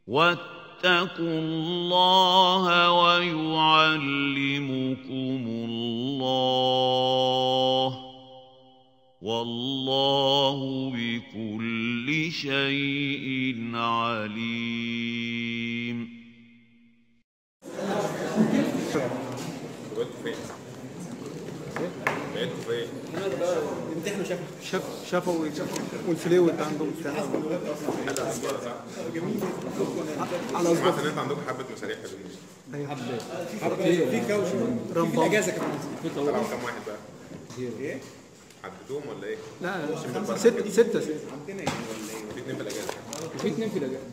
واتقوا الله ويعلمكم الله والله بكل شيء عليم بقيتوا فين؟ بقيتوا فين؟ امتحنوا شكل شف شفوي والفلويد عندهم بتاع على سمعت اصبع ان انت عندكم حبه مشاريع حلوين في كوش رمبا في اجازه كمان طلعوا كام واحد بقى؟ ايه؟ حددوهم ولا ايه؟ لا ستة ستة في اتنين في الاجازه في اثنين في الاجازه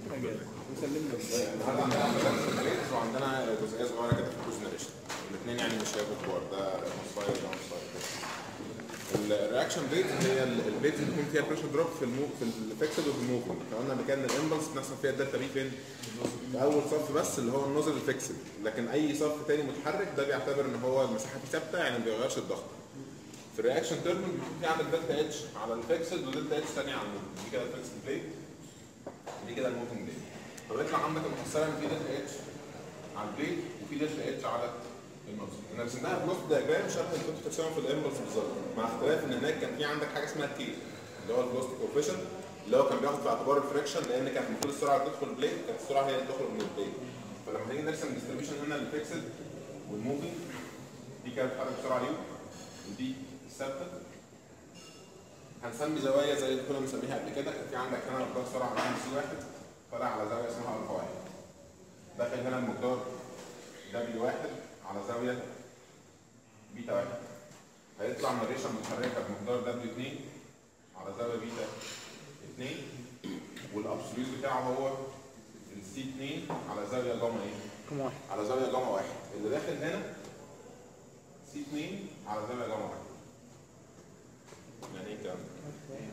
النهارده عندنا مدرسة وعندنا جزئيه صغيره كده في الكوز ناريشن الاثنين يعني مش هيبقوا كبار ده مصاير ده مصاير الرياكشن ريت هي البيت اللي بيكون فيها بريشر دروب في المو في الفيكسد وفي الموفمنت احنا قلنا قبل كده ان الامبلس بنحصل فيها الدلتا بي فين؟ في اول صف بس اللي هو النوزل الفيكسد لكن اي صف تاني متحرك ده بيعتبر ان هو المساحه فيه ثابته يعني ما بيغيرش الضغط في الرياكشن تيرمين بيكون في عندك دلتا اتش على الفيكسد ودلتا اتش ثانيه على الموفمنت دي كده الفيكسد بليت دي كده الموفمنت بليت فبيطلع عندك المحصله ان في دلتا اتش على البليت وفي دلتا اتش على النوزل احنا رسمناها في نص دياجرام شبه اللي كنت بترسمها في الامبلس بالظبط مع اختلاف ان هناك كان في عندك حاجه اسمها كي اللي هو الفلوستي كوفيشن اللي هو كان بياخد في اعتبار الفريكشن لان كانت المفروض السرعه اللي تدخل البليت كانت السرعه هي اللي تخرج من البليت فلما نيجي نرسم الديستريبيوشن هنا للفيكسد والموفينج دي كانت بتتحرك بسرعه اليو ودي الثابته هنسمي زوايا زي اللي كنا بنسميها قبل كده كان في عندك هنا مقدار سرعه عند سي واحد طالع على زاويه اسمها الفا واحد داخل هنا المقدار دبليو واحد على زاويه بيتا واحد هيطلع من الريشه المتحركه بمقدار دبليو 2 على زاويه بيتا 2 والابسوليوت بتاعه هو السي 2 على زاويه جاما ايه؟ كم واحد على زاويه جاما واحد اللي داخل هنا سي 2 على زاويه جاما واحد يعني ايه الكلام ده؟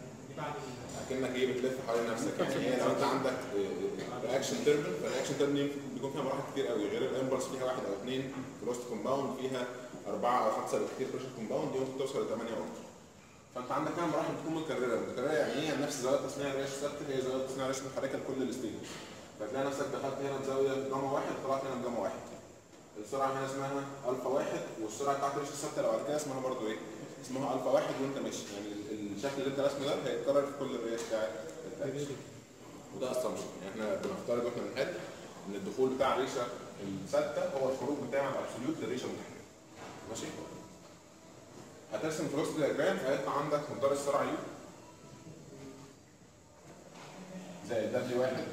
اكنك ايه بتلف حوالين نفسك يعني هي لو انت عندك رياكشن تيربل فالرياكشن تيربل بيكون فيها مراحل كتير قوي غير الامبلس فيها واحد او اثنين كروست كومباوند فيها اربعه او خمسه بالكتير بريشر كومباوند دي ممكن توصل لثمانيه اكتر فانت عندك هنا مراحل بتكون متكرره متكرره يعني ايه يعني نفس زاويه تصنيع الريش ثابته هي زاويه تصنيع الريش متحركه لكل الستيج فتلاقي نفسك دخلت هنا بزاويه جاما واحد طلعت هنا بجاما واحد السرعه هنا اسمها الفا واحد والسرعه بتاعت الريش الثابته لو بعد كده اسمها برضه ايه؟ اسمها الفا واحد وانت ماشي يعني ال- الشكل اللي انت راسمه ده هيتكرر في كل الريش بتاعت الريش. وده اسامبشن يعني احنا بنفترض واحنا بنحل ان الدخول بتاع الريشه الثابته هو الخروج بتاع الابسوليوت للريشه المتحركه ماشي هترسم فلوس دياجرام فهيطلع عندك مقدار السرعه يو زائد دبليو واحد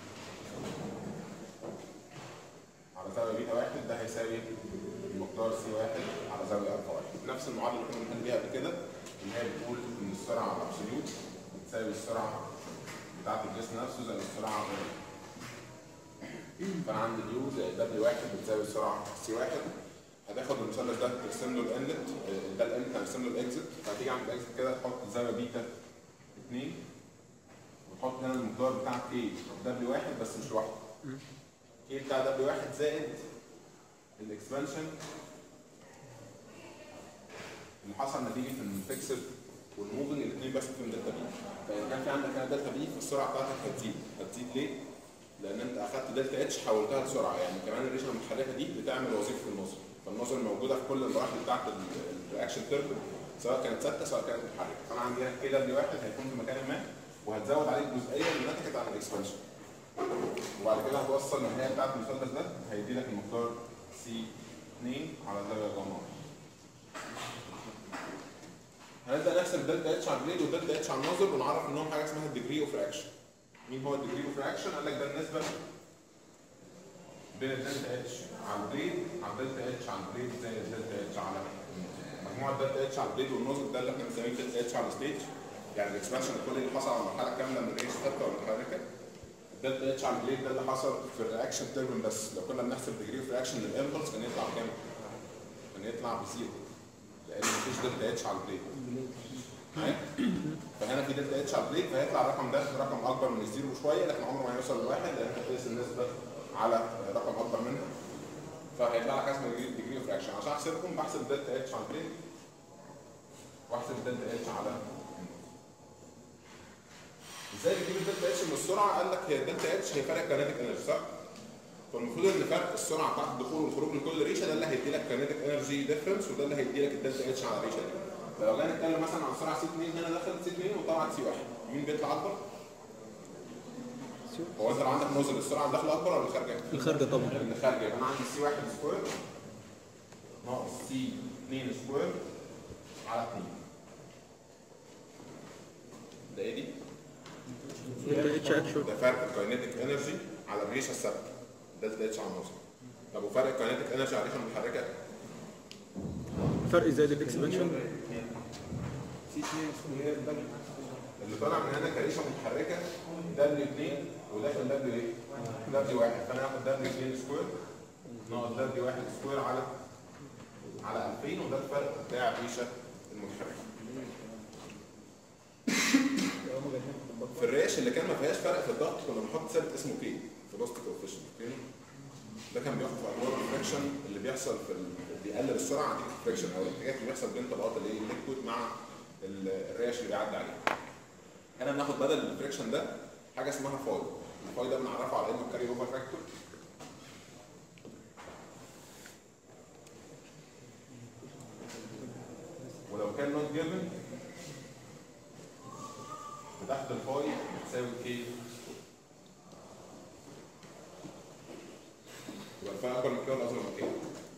على زاويه بيتا واحد ده هيساوي مقدار سي واحد على زاويه الفا واحد نفس المعادله اللي كنا بنحل بيها قبل كده اللي هي بتقول ان السرعه الابسوليوت بتساوي السرعه بتاعت الجسم نفسه زائد السرعه فانا عندي اليو زائد دبليو واحد بتساوي السرعه سي واحد هتاخد المثلث ده ترسم له الانلت ده الانلت هنرسم له الاكزت فهتيجي عند الاكزت كده تحط الزاويه بيتا 2 وتحط هنا المقدار بتاع كي دبليو واحد بس مش لوحده كي بتاع دبليو واحد زائد الاكسبانشن اللي حصل نتيجه ان الفيكسد والموفنج الاثنين بس فيهم دلتا بي فان كان في عندك هنا دلتا بي فالسرعه بتاعتك هتزيد هتزيد ليه؟ لان انت اخدت دلتا اتش حولتها لسرعه يعني كمان الريشه المتحركه دي بتعمل وظيفه النظر فالنظر موجوده في كل المراحل بتاعت الرياكشن تيرب سواء كانت ثابته سواء كانت متحركه فانا عندي هنا كي دبليو واحد هيكون في مكان ما وهتزود عليه الجزئيه اللي نتجت عن الاكسبانشن وبعد كده هتوصل النهايه بتاعت المثلث ده هيدي لك المقدار سي 2 على زاويه جاما هنبدا نحسب دلتا اتش على البليد ودلتا اتش على النظر ونعرف انهم حاجه اسمها الديجري اوف رياكشن مين هو الديجري اوف رياكشن؟ قال لك ده النسبه بين الدلتا اتش على البليد على الدلتا اتش على البليد زي الدلتا اتش على النظر. مجموع الدلتا اتش على البليد والنظر ده اللي احنا بنسميه دلتا اتش على الستيج يعني الاكسبانشن الكلي اللي حصل على المرحله كامله من الريش ثابته والمتحركه الدلتا اتش على البليد ده اللي حصل في الرياكشن تيرم بس لو كنا بنحسب ديجري اوف رياكشن للامبلس كان يطلع كام؟ كان يطلع بزيرو لان مفيش دلتا اتش على البليد معايا؟ فهنا في دلتا اتش على البليد فهيطلع الرقم ده رقم اكبر من الزيرو شويه لكن عمره ما هيوصل لواحد لان انت بتقيس النسبه على رقم اكبر منها فهيطلع لك اسمه ديجري اوف رياكشن عشان احسبهم بحسب دلتا اتش على البليد واحسب دلتا اتش على ازاي بتجيب الدلتا اتش من السرعه قال لك هي الدلتا اتش هي فرق كينيتيك انرجي صح فالمفروض ان فرق السرعه بتاعت الدخول والخروج لكل ريشه ده اللي هيدي لك كينيتيك انرجي ديفرنس وده اللي هيدي لك الدلتا اتش على الريشه دي فلو جينا نتكلم مثلا عن سرعه سي 2 هنا دخلت سي 2 وطلعت سي 1 مين بيطلع اكبر؟ هو انت لو عندك نوزل السرعه اللي داخله اكبر ولا اللي خارجه؟ الخارجه طبعا اللي خارجه يبقى انا عندي سي 1 سكوير ناقص سي 2 سكوير على 2 ده ايه دي؟ دلتا اتش اكشوال ده فرق الكاينيتيك انرجي على الريشه الثابته دلتا اتش على النص طب وفرق الكاينيتيك انرجي على الريشه المتحركه فرق زائد الاكسبانشن اللي طالع من هنا كريشه متحركه دبليو 2 وداخل دبليو ايه؟ دبليو 1 فانا هاخد دبليو 2 سكوير ناقص دبليو 1 سكوير على على 2000 وده الفرق بتاع الريشه المتحركه في الريش اللي كان ما فيهاش فرق في الضغط كنا بنحط ثابت اسمه كي فيلوستي كوفيشنت اوكي ده كان بياخد في انواع الفريكشن اللي بيحصل في ال... بيقلل السرعه نتيجه الفريكشن او الاحتكاك اللي بيحصل بين طبقات الايه الليكويد مع ال- الريش اللي بيعدي عليه هنا بناخد بدل الفريكشن ده حاجه اسمها فاي الفاي ده بنعرفه على انه كاري اوفر فاكتور ولو كان نوت جيفن بتاخد الفاي بتساوي كي يبقى الفاي اكبر من كده ولا اصغر من كده؟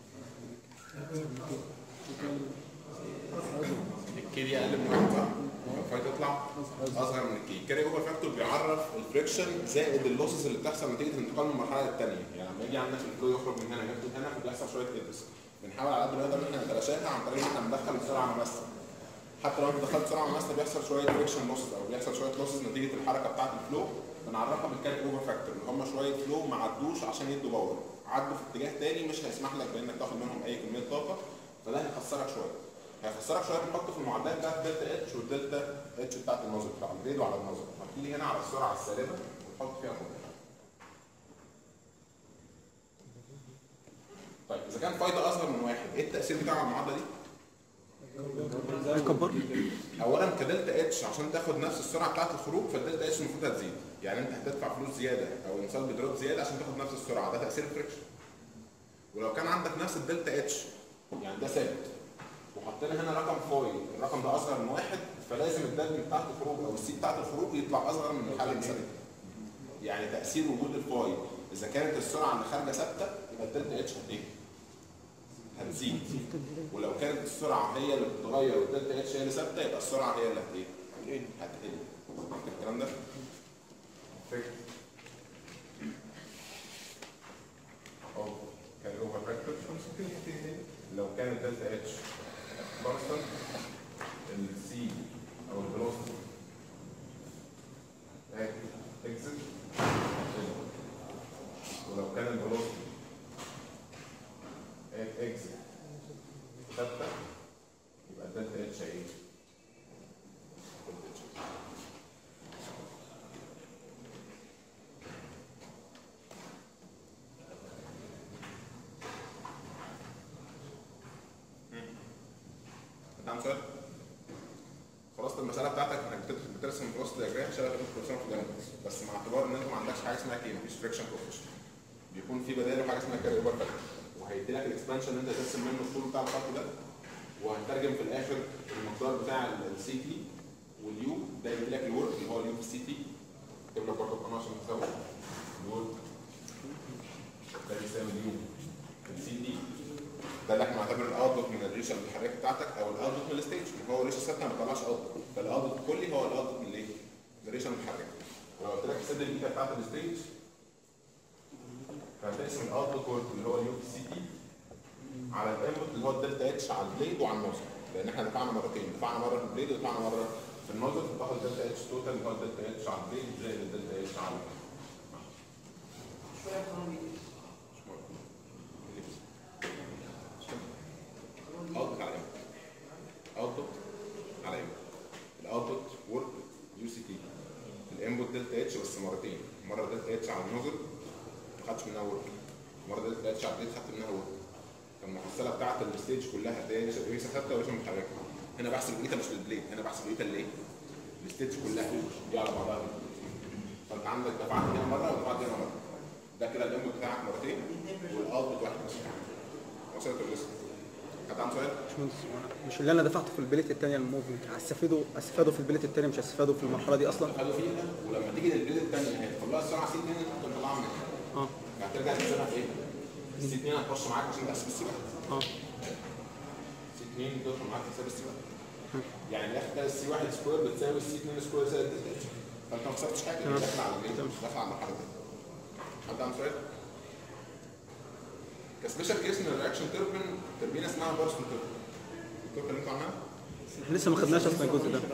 الكي دي اقل من واحد صح؟ يبقى الفاي تطلع اصغر من الكي الكاري اوفر فاكتور بيعرف الفريكشن زائد اللوسز اللي بتحصل نتيجه الانتقال من المرحله الثانيه يعني لما يجي عندك الفلو يخرج من هنا يدخل هنا فبيحصل شويه ابس بنحاول على قد ما نقدر ان احنا نتلاشاها عن طريق ان احنا ندخل السرعه مماثله حتى لو انت دخلت سرعه مماثله بيحصل شويه فريكشن لوسز او بيحصل شويه لوسز نتيجه الحركه بتاعه الفلو بنعرفها بالكاري اوفر فاكتور ان هم شويه فلو ما عدوش عشان يدوا باور عدوا في اتجاه تاني مش هيسمح لك بانك تاخد منهم اي كميه طاقه فده هيخسرك شويه هيخسرك شويه بنحطه في المعادلات بتاعت دلتا اتش والدلتا اتش بتاعت النظر بتاع الجريد وعلى النظر هتيجي هنا على السرعه السالبه ونحط فيها قوه طيب اذا كان فايده اصغر من واحد ايه التاثير بتاعه على المعادله دي؟ هيكبر اولا كدلتا اتش عشان تاخد نفس السرعه بتاعت الخروج فالدلتا اتش المفروض هتزيد يعني انت هتدفع فلوس زياده او انسان بيدروب زياده عشان تاخد نفس السرعه ده تاثير الفريكشن ولو كان عندك نفس الدلتا اتش يعني ده ثابت وحطينا هنا رقم فاي الرقم ده اصغر من واحد فلازم الدبل بتاعت الخروج او السي بتاعت الخروج يطلع اصغر من الحاله المثاليه يعني تاثير وجود الفاي اذا كانت السرعه اللي خارجه ثابته يبقى الدلتا اتش هت ايه؟ هتزيد ولو كانت السرعه هي اللي بتتغير والدلتا اتش هي اللي ثابته يبقى السرعه هي اللي هت ايه؟ هتقل الكلام ده؟ فكر او كان اوفر فاكتور لو كان الدلتا اتش كونستانت السي او الفيلوسيتي اكزت ولو كان الفيلوسيتي اكزت ثابته يبقى الدلتا اتش ايه؟ دلتا اتش. نعم سؤال خلاص المساله بتاعتك انك بتدخل بترسم كروس دياجرام شبه اللي انت بترسمه في الجامعه بس مع اعتبار ان انت ما عندكش حاجه اسمها كي مفيش فريكشن كوفيشن بيكون في بداله حاجه اسمها كاري اوفر فاكتور وهيدي لك الاكسبانشن اللي انت ترسم منه الطول بتاع الخط ده وهترجم في الاخر المقدار بتاع السي تي واليو ده يدي لك الورك اللي هو اليو في السي تي اكتب لك برضه القناه عشان تساوي الورك ده بيساوي اليو في السي تي ده اللي احنا نعتبر الاوتبوت من الريشه المتحركه بتاعتك او الاوتبوت من الستيج ما هو الريشه ثابته ما بتطلعش اوتبوت فالاوتبوت الكلي هو الاوتبوت من الايه؟ من الريشه المتحركه ولو قلت لك سد الايتا بتاعت الستيج فهتقسم الاوتبوت ورك اللي هو اليو في السي تي على الانبوت اللي هو الدلتا اتش على البليد وعلى النوزل لان احنا دفعنا مرتين دفعنا مره في البليد ودفعنا مره في النوزل فتاخد الدلتا اتش توتال اللي هو الدلتا اتش على البليد زائد الدلتا اتش على مش مهم. اوتبوت على ايه؟ اوتبوت على ايه؟ الاوتبوت ورك يو سي تي الانبوت دلتا اتش بس مرتين مره دلتا اتش على النوزل ما خدتش منها ورك مره دلتا اتش على البليد خدت منها ورك فالمحصله بتاعت الستيج كلها هتلاقي ريشه ريشه ثابته وريشه متحركه هنا بحسب الايتا مش للبليد هنا بحسب الايتا الايه؟ الستيج كلها دي على بعضها فانت عندك دفعت هنا مره ودفعت هنا مره ده كده الانبوت بتاعك مرتين والاوتبوت واحد بس وصلت ولا لسه؟ حد عنده سؤال؟ باشمهندس، مش اللي انا دفعته في البليت الثانيه الموفمنت هستفيده استفاده في البليت الثاني مش هستفاده في المرحله دي اصلا خدوا فيها ولما تيجي للبليد الثانيه هتطلع السرعه سي 2 انت مطلعها من هنا اه هترجع تحسبها في ايه؟ السي 2 هتخش معاك عشان تحسب السي 1 اه سي 2 تدخل معاك حساب السي 1 يعني الاخر كده السي 1 سكوير بتساوي السي 2 سكوير زائد الدلتا اتش فانت ما خسرتش حاجه تمام. داخل على الايه؟ تمام. داخل على المرحله دي حد عنده سؤال؟ كسبيشال كيس من الرياكشن تربين تربينه اسمها بارسون تربين التربين اللي انتوا عنها؟ احنا لسه ما خدناش اصلا الجزء ده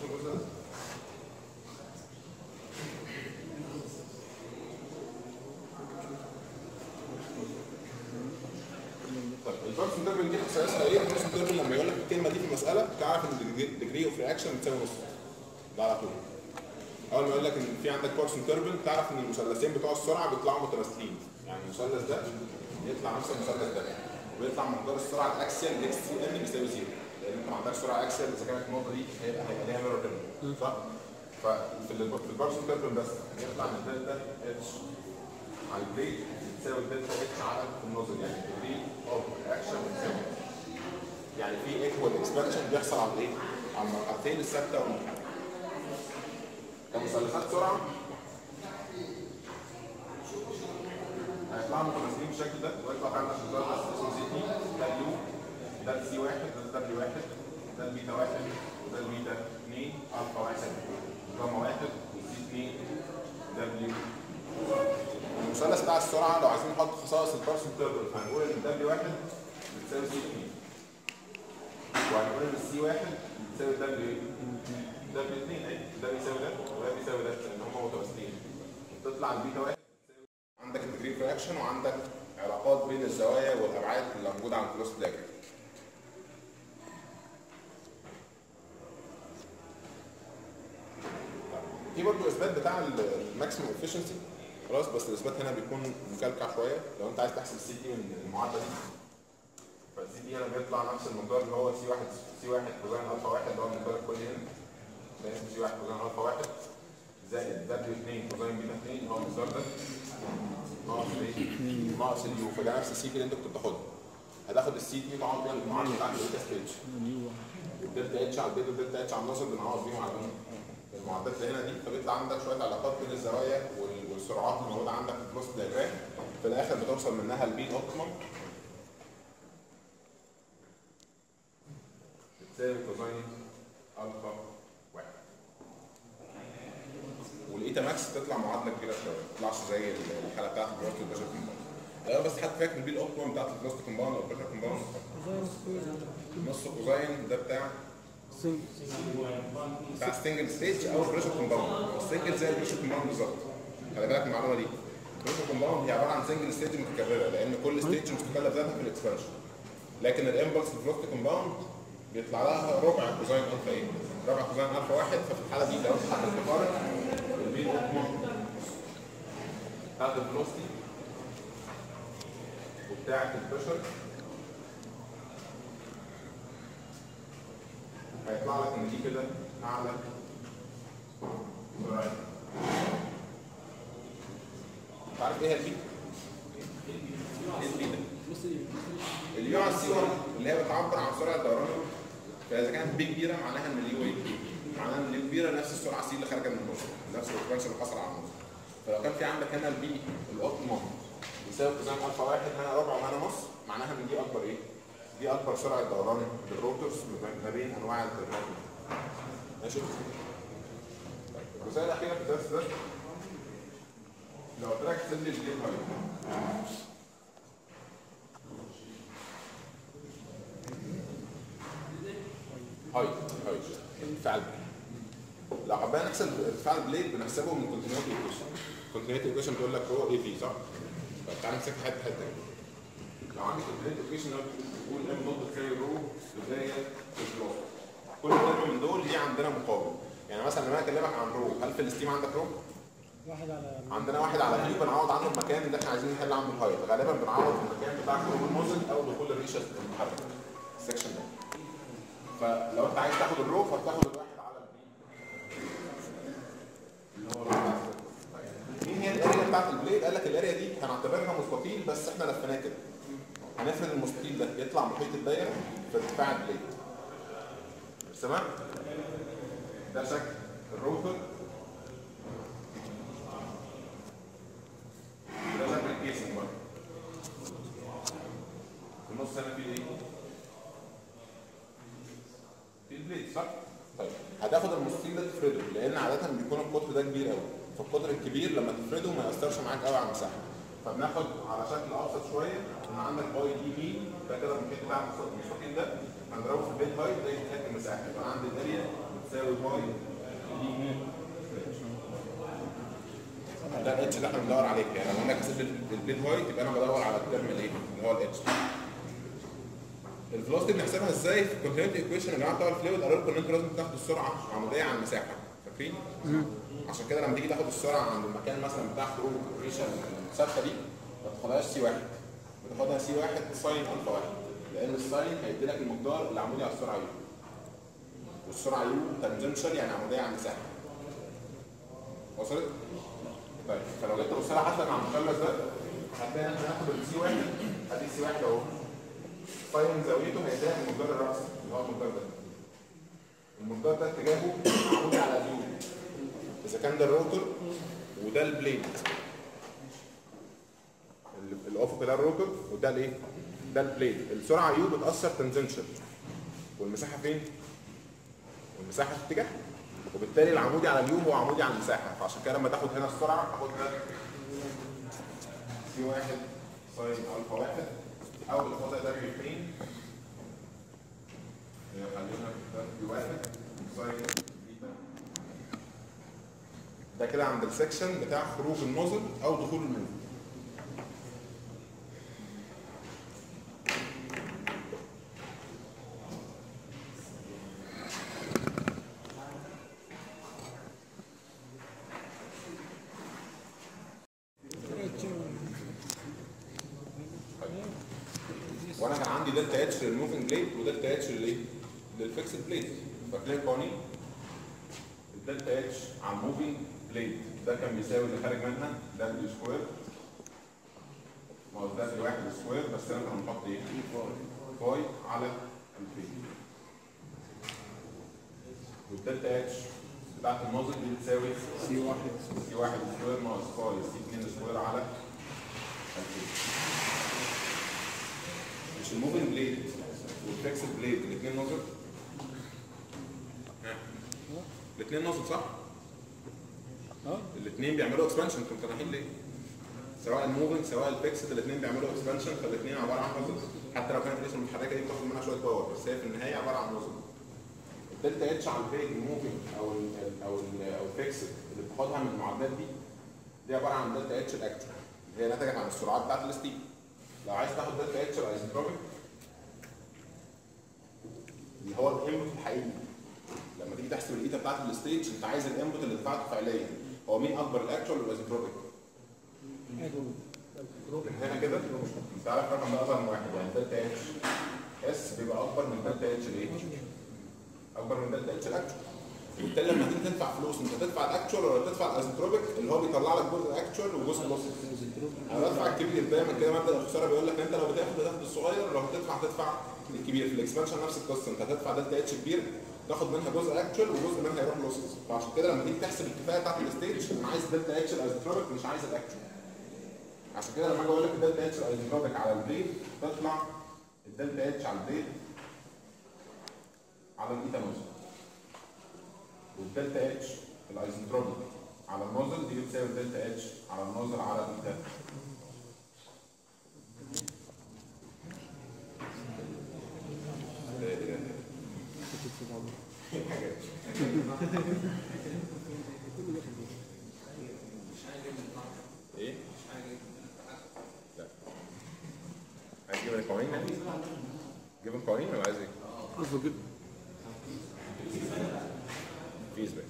طيب البارسون تربين دي اساسها ايه؟ البارسون تربين لما يقول لك الكلمه دي في المساله تعرف ان الديجري اوف رياكشن بتساوي نص ده على طول اول ما يقول لك ان في عندك بارسون تربين تعرف ان المثلثين بتوع السرعه بيطلعوا متماثلين يعني المثلث ده يطلع نفس المثلث ده ويطلع مقدار السرعه الاكسيال اكس تي ان بيساوي زيرو لان انت ما عندكش سرعه اكسيال اذا كانت النقطه دي هيبقى هيبقى ليها ميرور تربين صح؟ ففي ال- في البارسون تربين بس يطلع ان الدلتا اتش على البليت بتساوي الدلتا اتش على النوزل يعني الديجري اوف رياكشن بتساوي يعني في ايكوال اكسبانشن بيحصل على الايه؟ على المرحلتين الثابته والمنحنى. كمثلثات سرعه هيطلعوا متماثلين بالشكل ده ويطلع عندك مثلث اسمه سي تي ده اليو ده السي واحد ده الدبليو واحد ده البيتا واحد وده البيتا اثنين الفا واحد جاما واحد وسي اثنين دبليو المثلث بتاع السرعه لو عايزين نحط خصائص البارسون تيربل فهنقول ان دبليو واحد بتساوي سي اثنين وهنقول ان السي واحد بتساوي دبليو ايه؟ دبليو اثنين اهي ده بيساوي ده وده بيساوي ده لان هم متوازيين تطلع البيتا واحد عندك الديجري رياكشن وعندك علاقات بين الزوايا والابعاد اللي موجوده على الكلوس دايجرام في برضه اثبات بتاع الماكسيمم افشنسي خلاص بس الاثبات هنا بيكون مكلكع شويه لو انت عايز تحسب السي تي من المعادله دي فالسي تي هنا بيطلع نفس المقدار اللي هو سي 1 سي 1 كوزين الفا 1 اللي هو المقدار الكلي هنا ده اسمه سي 1 كوزين الفا 1 زائد دبليو 2 كوزين بيتا 2 اللي هو المقدار ده ناقص ايه؟ ناقص اليو فده نفس السي تي اللي انت كنت بتاخدها هتاخد السي تي تعوض بيها المعادله بتاعت الدلتا ستيج الدلتا اتش على البيتا والدلتا اتش على النصر بنعوض بيهم على المعادلات اللي هنا دي فبيطلع عندك شويه علاقات بين الزوايا وال- والسرعات اللي موجوده عندك في البلوس دياجرام في الاخر بتوصل منها البي اوبتيمم بتساوي كوزين الفا واحد والايتا ماكس تطلع معادله كبيره شويه ما تطلعش زي الحاله بتاعت البلوست والباشا كومباوند لا بس حد فاكر البي اوبتيمم بتاعت البلوست كومباوند والباشا كومباوند نص كوزين ده بتاع سن بتاع السنجل ستيج او البريشر كومباوند السنجل زي البريشر كومباوند بالظبط خلي بالك من المعلومه دي البريشر كومباوند هي عباره عن سنجل ستيج متكرره لان كل ستيج مستقله بذاتها في الاكسبانشن لكن الامبلس الفلوت كومباوند بيطلع لها ربع كوزين الفا ايه ربع كوزين الفا واحد ففي الحاله دي لو انت حطيت تقارن البي اوبتيمم بتاعت الفلوستي وبتاعت البريشر هيطلع لك ان دي كده اعلى سرعه انت عارف ايه هي البي؟ ايه البي ده؟ اليو على السي 1 اللي هي بتعبر عن سرعه الدوران فاذا كانت بي كبيره معناها ان اليو ايه؟ معناها ان اليو كبيره نفس السرعه سي اللي خارجه من النص نفس الاكسبانشن اللي حصل على النص فلو كان في عندك هنا البي الاوبتيموم يساوي كوزين الفا واحد هنا ربع وهنا نص معناها ان دي اكبر ايه؟ دي اكبر سرعه دوران للروتورز ما بين انواع التربات ماشي؟ الجزئيه الاخيره في الدرس ده لو قلت لك احسب لي الجيم هايت هايت هايت ارتفاع البليد لو حبينا نحسب ارتفاع البليد بنحسبه من كونتينيوتي ايكويشن كونتينيوتي ايكويشن بيقول لك رو اي في صح؟ طب تعالى نمسك حته حته لو عندك البليد ايكويشن بتقول ام نقطه تساوي رو بدايه الفلو كل ترم من دول ليه عندنا مقابل يعني مثلا لما انا اكلمك عن رو هل في الستيم عندك رو؟ واحد على عندنا واحد على بي بنعوض عنه المكان اللي احنا عايزين نحل عنده الهايت غالبا بنعوض في المكان بتاع خروج الموزل او دخول الريشه المتحرك السكشن ده فلو انت عايز تاخد الرو فبتاخد الواحد على البي اللي هو الرو بتاع السيركل. بتاعت البليد قال لك الاريا دي هنعتبرها مستطيل بس احنا لفيناه كده هنفرد المستطيل ده يطلع محيط الدايره في ارتفاع البليد تمام ده شكل الروتر ده شكل الكيسنج برضه في النص هنا في ايه؟ في البليد صح؟ طيب هتاخد المستطيل ده تفرده لان عاده بيكون القطر ده كبير قوي فالقطر الكبير لما تفرده ما ياثرش معاك قوي على المساحه فبناخد على شكل ابسط شويه ان عندك باي دي بي ده كده المحيط بتاع المستطيل ده هنضربه في البيت هايت ده يديلك المساحه يبقى عندي الاريا بتساوي باي دي بي ده الاتش اللي احنا بندور عليه يعني لو انا كسبت البيت هايت يبقى انا بدور على الترم الايه اللي هو الاتش الفلوسيتي بنحسبها ازاي في الكونتينيوتي ايكويشن يا جماعه بتوع الفلويد قالوا لكم ان انتوا لازم تاخدوا السرعه عموديه على المساحه فاكرين؟ عشان كده لما تيجي تاخد السرعه عند المكان مثلا بتاع خروج الريشه الثابته دي ما تاخدهاش سي واحد بتاخدها سي واحد ساين الفا واحد لان الساين هيدي لك المقدار اللي عمودي على السرعه يو والسرعه يو تانجنشال يعني عموديه على المساحه وصلت؟ طيب فلو جيت تبص لها حتى مع المثلث ده هتلاقي ان احنا هناخد السي واحد ادي سي واحد اهو ساين زاويته هيديها المقدار الرأسي اللي هو المقدار ده المقدار ده اتجاهه عمودي على اليو اذا كان ده الروتور وده البليد ال- الافق ده الروتور وده الايه؟ ده البليد السرعه يو بتاثر تنجنشال والمساحه فين؟ والمساحه في اتجاه وبالتالي العمودي على اليو هو عمودي على المساحه فعشان كده لما تاخد هنا السرعه تاخد هنا سي واحد ساين الفا واحد او تاخدها دبليو 2 خلينا دبليو واحد ساين بيتا ده كده عند السكشن بتاع خروج النوزل او دخول النوزل وانا كان عندي دلتا اتش للموفنج بليد ودلتا اتش للايه؟ للفيكسد بليد فاكرين القوانين؟ الدلتا اتش على الموفنج بليد ده كان بيساوي اللي خارج منها دبليو سكوير ما هو دبليو واحد سكوير بس انا كنا بنحط ايه؟ باي على البليد والدلتا اتش بتاعت النازل دي بتساوي سي واحد سي واحد سكوير ناقص باي سي 2 سكوير على البليد مش الموفنج بليد والفلكسد بليد الاثنين نازل الاثنين نازل صح؟ اه الاثنين بيعملوا اكسبانشن انتوا مقتنعين ليه؟ سواء الموفنج سواء الفيكسد الاثنين بيعملوا اكسبانشن فالاثنين عباره عن نازل حتى لو كانت الريشه المتحركه دي بتاخد منها شويه باور بس هي في النهايه عباره عن نازل الدلتا اتش على الفيج الموفنج او ال او ال او الفيكسد اللي بتاخدها من المعادلات دي دي عباره عن دلتا اتش الاكتوال هي نتجت عن السرعات بتاعت الستيم لو عايز تاخد دلتا اتش الايزنتروبيك اللي هو الانبوت الحقيقي لما تيجي تحسب الايتا بتاعت الستيج انت عايز الانبوت اللي دفعته فعليا هو مين اكبر الاكتوال ولا الايزنتروبيك؟ من هنا كده انت عارف الرقم ده اصغر من واحد يعني دلتا اتش اس بيبقى اكبر من دلتا اتش الايه؟ اكبر من دلتا اتش الاكتوال وبالتالي لما تيجي تدفع فلوس انت تدفع الاكتوال ولا تدفع الايزنتروبيك اللي هو بيطلع لك جزء الاكتوال وجزء اللوس انا بدفع الكبير دايما كده مبدا الخساره بيقول لك انت لو بتاخد هتاخد الصغير لو هتدفع تدفع الكبير في الاكسبانشن نفس القصه انت هتدفع دلتا اتش كبير تاخد منها جزء اكتوال وجزء منها يروح لوسز فعشان كده لما تيجي تحسب الكفايه بتاعت الستيج انا عايز دلتا اتش الايزنتروبيك مش عايز الاكتوال عشان كده لما اجي اقول لك الدلتا اتش الايزنتروبيك على البليد تطلع الدلتا اتش على البليد على الايتا نوزل والدلتا اتش الايزنتروبيك على النوزل دي بتساوي الدلتا اتش على النوزل على الايتا ايه؟ لا عايز تجيب القوانين يعني؟ جيب القوانين ولا عايز ايه؟ قصده جدا فيز بس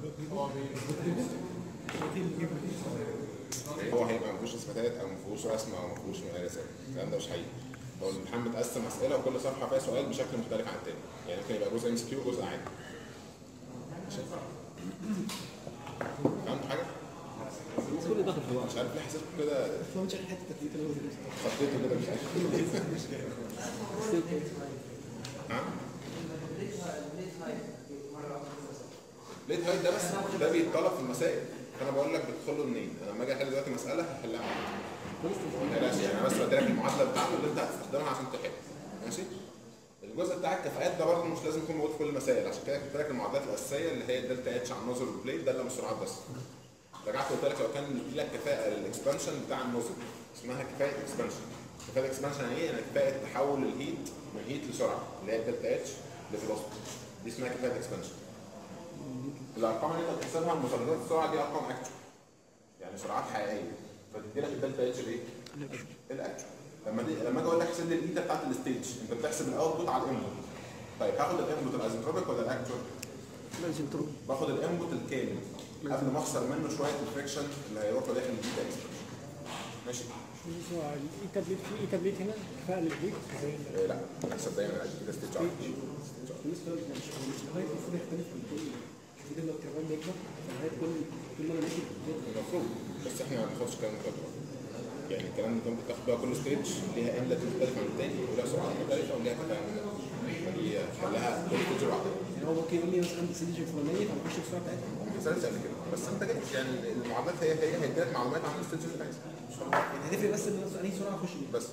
هو هيبقى ما فيهوش اثباتات او ما فيهوش رسم او ما فيهوش مقاييس الكلام ده مش حقيقي هو الامتحان متقسم اسئله وكل صفحه فيها سؤال بشكل مختلف عن التاني يعني ممكن يبقى جزء ام اس كيو وجزء عادي ماشي؟ فهمتوا حاجه؟ ايه ده في الحوار؟ مش عارف ليه حسيت كده فهمت شرح حته تكليف اللي هو خطيته كده مش عارف ها؟ ليت هايت ده بس ده بيتطلب في المسائل فانا بقول لك بتدخل له منين انا لما اجي احل دلوقتي مساله هحلها معاك ما تقلقش يعني انا بس بدي لك المعادله بتاعته اللي انت هتستخدمها عشان تحل ماشي الجزء بتاع الكفاءات ده برضه مش لازم يكون موجود في كل المسائل عشان كده كتبت لك المعادلات الاساسيه اللي هي الدلتا اتش على النوزل والبليت ده اللي مش سرعات بس رجعت قلت لك لو كان مدي لك كفاءه للاكسبانشن بتاع النوزل اسمها كفاءه اكسبانشن كفاءه اكسبانشن يعني ايه؟ يعني كفاءه تحول الهيت من هيت لسرعه اللي هي الدلتا اتش لفيلوسيتي دي اسمها كفاءه اكسبانشن الارقام اللي انت بتحسبها مثلثات السرعه دي ارقام اكتشوال يعني سرعات حقيقيه فتدي لك الدلتا اتش الايه؟ الاكتشوال لما دي لما اجي اقول لك احسب لي الايتا بتاعت الستيج انت بتحسب الاوتبوت على الانبوت طيب هاخد الانبوت الايزنتروبيك ولا الاكتشوال؟ لازم تروح باخد الانبوت الكامل قبل ما اخسر منه شويه الفريكشن اللي هيروحوا داخل الايتا اكسبريشن ماشي؟ ايه تابليت في ايه تابليت هنا كفاءه للبيت زي ال- إيه لا احسب دايما عادي كده ستيج على بالنسبه لل- مش مش الهايت المفروض يختلف من كل شوف كده لو التربان بيكبر فالهايت كل كل ما ماشي بيكبر. المفروض بس احنا ما بناخدش الكلام ده دلوقتي. يعني الكلام ده ممكن تاخد بقى كل ستيج ليها انلت مختلف عن التاني ولها سرعات مختلفه وليها كفاءه دي خليها كل ستيج لوحدها يعني هو ممكن يقول لي مثلا عندي سيدج الفلانيه فما اخش السرعه بتاعتها حصلت قبل كده بس انت جاي يعني المعادلات هي هي هيديلك معلومات عن الستيج اللي انت عايزها يعني هتفرق بس ان أنا انهي سرعه اخش بيها بس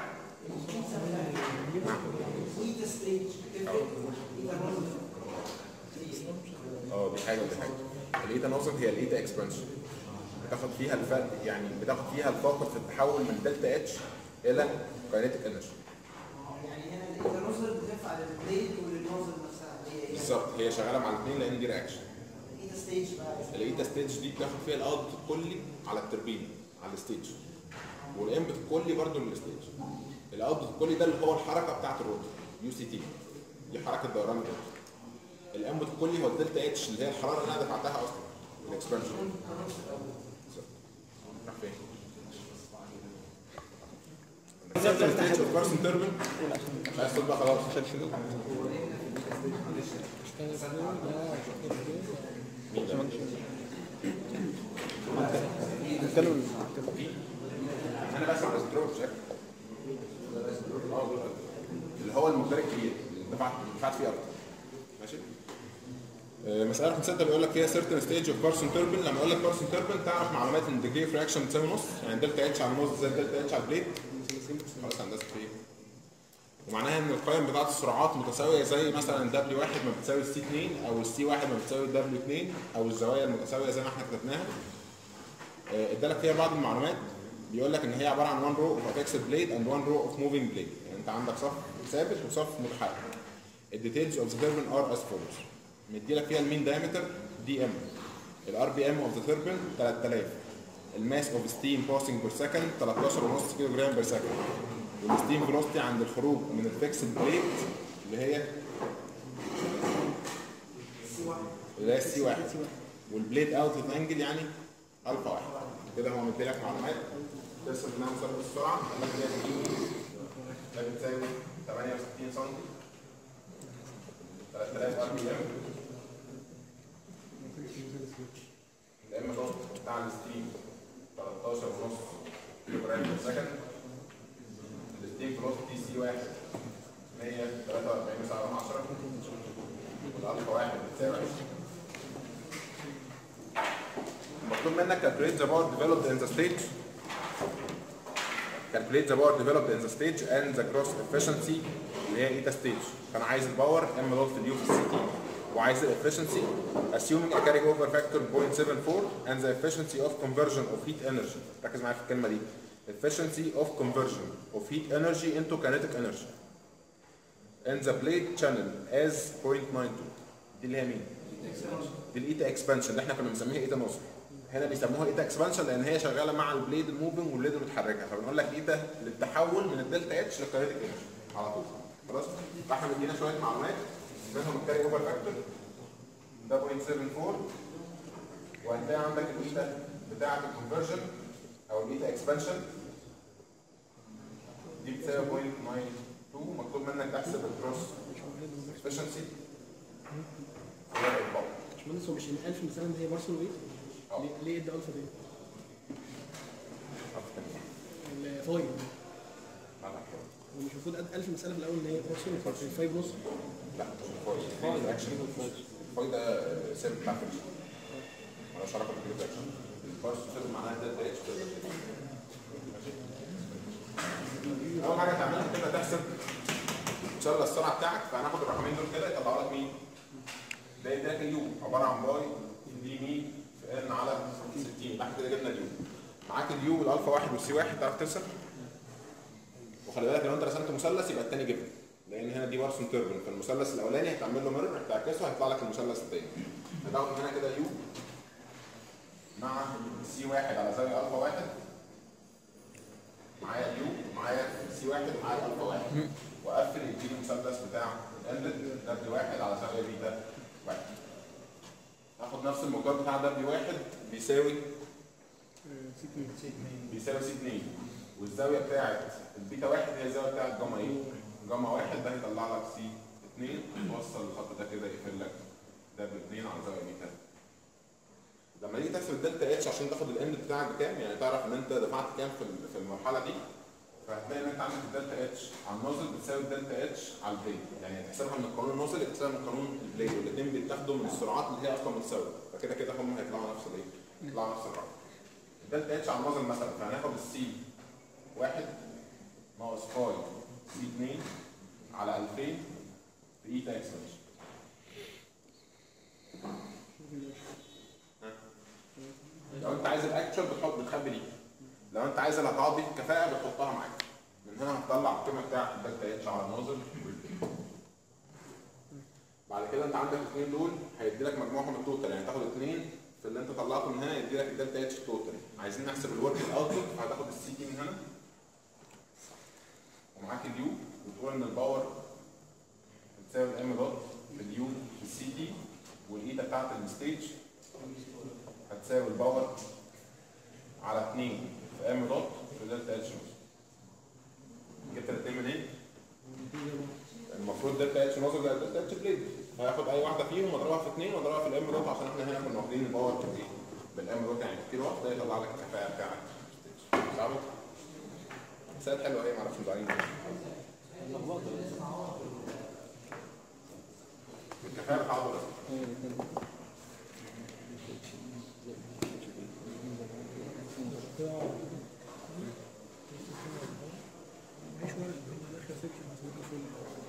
اه دي حاجه ودي حاجه الايتا نوزل هي الايتا اكسبانشن بتاخد فيها الفرق يعني بتاخد فيها الفاقد في التحول من دلتا اتش الى كاينيتيك انرجي يعني هنا اذا نوصل بتنفع للبليد وللنوزل نفسها هي هي بالظبط هي شغاله مع الاثنين لان دي رياكشن ايه ستيج بقى الايتا ستيج دي بتاخد فيها الاوت الكلي على التربين على الستيج والانبوت الكلي برضه للستيج الاوتبوت الكلي ده اللي هو الحركه بتاعت الروتور يو سي تي دي حركه دوران الروتور الانبوت الكلي هو الدلتا اتش اللي هي الحراره اللي انا دفعتها اصلا الاكسبانشن راح فين؟ بارسن تربن مش عايز تقول بقى خلاص مين ده؟ نتكلم انا بسمع الاسبرو بشكل اللي هو المقدار الكبير اللي دفعت دفعت فيه اكتر ماشي آه، مسألة رقم 6 بيقول لك فيها certain stage of Carson turbine لما اقول لك Carson turbine تعرف معلومات ان degree of reaction بتساوي نص يعني دلتا اتش على النص زي دلتا اتش على البليت خلاص هندسة ايه ومعناها ان القيم بتاعت السرعات متساويه زي مثلا دبليو 1 ما بتساوي السي 2 او السي 1 ما بتساوي الدبليو 2 او الزوايا المتساويه زي ما احنا كتبناها آه، ادالك فيها بعض المعلومات بيقول لك ان هي عباره عن 1 رو اوف فيكسد بليد اند 1 رو اوف موفينج بليد يعني انت عندك صف ثابت وصف متحرك الديتيلز اوف ذا تيربن ار از فولوز مدي لك فيها المين دايمتر دي ام الار بي ام اوف ذا تيربن 3000 الماس اوف ستيم باسنج بير سكند 13.5 كيلو جرام بير سكند والستيم فيلوسيتي عند الخروج من الفيكسد بليد اللي هي اللي هي السي واحد والبليد اوتلت انجل يعني الفا واحد كده هو مدي لك معلومات ترسم انها مثلث السرعه قال لك هي بتجيب ده بتساوي 68 سم 3000 ار بي ام يا اما ضغط بتاع الستيم 13 ونص كيلو جرام في سكند الستيم فلوسيتي سي واحد 143 9 10 والالفا واحد بتساوي 20 مطلوب منك calculate the power developed in the stage calculate the power developed in the stage and the gross efficiency اللي هي ايتا ستيج فانا عايز الباور ام دوت في اليو في السي تي وعايز الافشنسي assuming a carry over factor 0.74 and the efficiency of conversion of heat energy ركز معايا في الكلمه دي efficiency of conversion of heat energy into kinetic energy in the blade channel as 0.92 دي اللي هي مين؟ دي الايتا اكسبانشن اللي احنا كنا بنسميها ايتا نص هنا بيسموها ايتا اكسبانشن لان هي شغاله مع البليد الموفنج والبليد المتحركه فبنقول لك ايتا للتحول من الدلتا اتش للكاينتيك انرجي على طول خلاص فاحنا مدينا شويه معلومات منهم الكاري اوفر فاكتور ده 0.74 وهتلاقي عندك الايتا بتاعه الكونفرجن او الايتا اكسبانشن دي بتساوي 0.92 مطلوب منك تحسب الكروس efficiency باشمهندس هو مش ال 1000 مثلا هي بارسل ويت اه. ليه- ليه ادى الفا دي؟ فايف هو مش المفروض قال في المساله في الاول ان هي كورس فايف نص لا مش فاي فاي اكشن فاي ده سيرف بتاع فريش مالوش علاقه بالكريت اكشن الفايس سيرف معناها ده اتش اول حاجه تعملها كده تحسب مثلث السرعه بتاعك فهناخد الرقمين دول كده يطلعوا لك مين؟ ده يديلك اليو عباره عن باي دي مين في ان على 60 بعد كده جبنا اليو معاك اليو والالفا واحد والسي واحد تعرف ترسم وخلي بالك لو انت رسمت مثلث يبقى التاني جبن لان هنا دي بارسون تيربن فالمثلث الاولاني هتعمل له ميرور هتعكسه هيطلع لك المثلث التاني هتاخد هنا كده يو مع سي واحد على زاويه الفا واحد معايا اليو معايا سي واحد معايا الفا واحد واقفل يديني المثلث بتاع الاندد دبليو واحد على زاويه بيتا واحد هاخد نفس المقدار بتاع دبليو واحد بيساوي بيساوي سي 2 والزاويه بتاعت البيتا واحد هي الزاويه بتاعت جاما ايه؟ جاما واحد ده هيطلع لك سي 2 توصل الخط ده كده يقفل لك دبليو 2 على زاويه بيتا لما تيجي تحسب الدلتا اتش عشان تاخد الاند بتاعك بكام يعني تعرف ان انت دفعت كام في ال- في المرحله دي فهتلاقي ان انت عندك الدلتا اتش على النوزل بتساوي الدلتا اتش على البليد يعني هتحسبها من قانون النوزل هتحسبها من قانون البليد والاثنين بيتاخدوا من السرعات اللي هي اصلا متساويه فكده كده هم هيطلعوا نفس الايه؟ يطلعوا نفس الرقم الدلتا اتش على النوزل مثلا فهناخد السي واحد ناقص فاي سي 2 على 2000 في ايتا اكسبانشن لو انت عايز الاكتشوال بتحط بتخبي دي لو انت عايز اللي هتقعد دي في الكفاءه بتحطها معاك من هنا هتطلع القيمه بتاعت الدلتا اتش على النوزل بعد كده انت عندك الاثنين دول هيدي لك مجموعهم التوتال يعني تاخد اثنين في اللي انت طلعته من هنا يدي لك الدلتا اتش توتال عايزين نحسب الورك الاوتبوت فهتاخد السي دي من هنا ومعاك اليو وتقول ان الباور بتساوي الام دوت في اليو في السي دي والايتا بتاعت الستيج هتساوي الباور على 2 في ام دوت في دلتا اتش نص جبت الاثنين منين؟ المفروض دلتا اتش نص زائد دلتا اتش بليد هاخد اي واحده فيهم واضربها في 2 واضربها في الام دوت عشان احنا هنا كنا واخدين الباور بالايه؟ بالام دوت يعني كتير واحد ده يطلع لك الكفاءه بتاعك صعبه؟ مسائل حلوه ايه معرفش مزعلين الكفاءه بتاع عضله مفيش ورق هو اخر سكشن هسيبك فول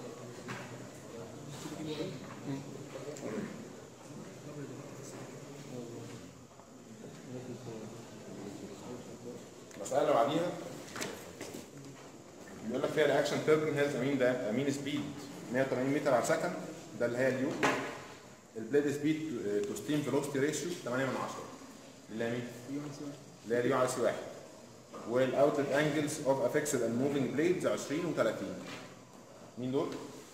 المسألة اللي بعديها بيقول لك فيها رياكشن تيربن هاز امين ده امين سبيد 180 متر على سكند ده اللي هي اليو البليد سبيد تو ستيم فيلوسيتي ريشيو 8 من 10 اللي هي مين؟ اللي هي اليو على سي واحد والاوتلت انجلز اوف افكسد اند موفينج بليدز 20 و30 مين دول؟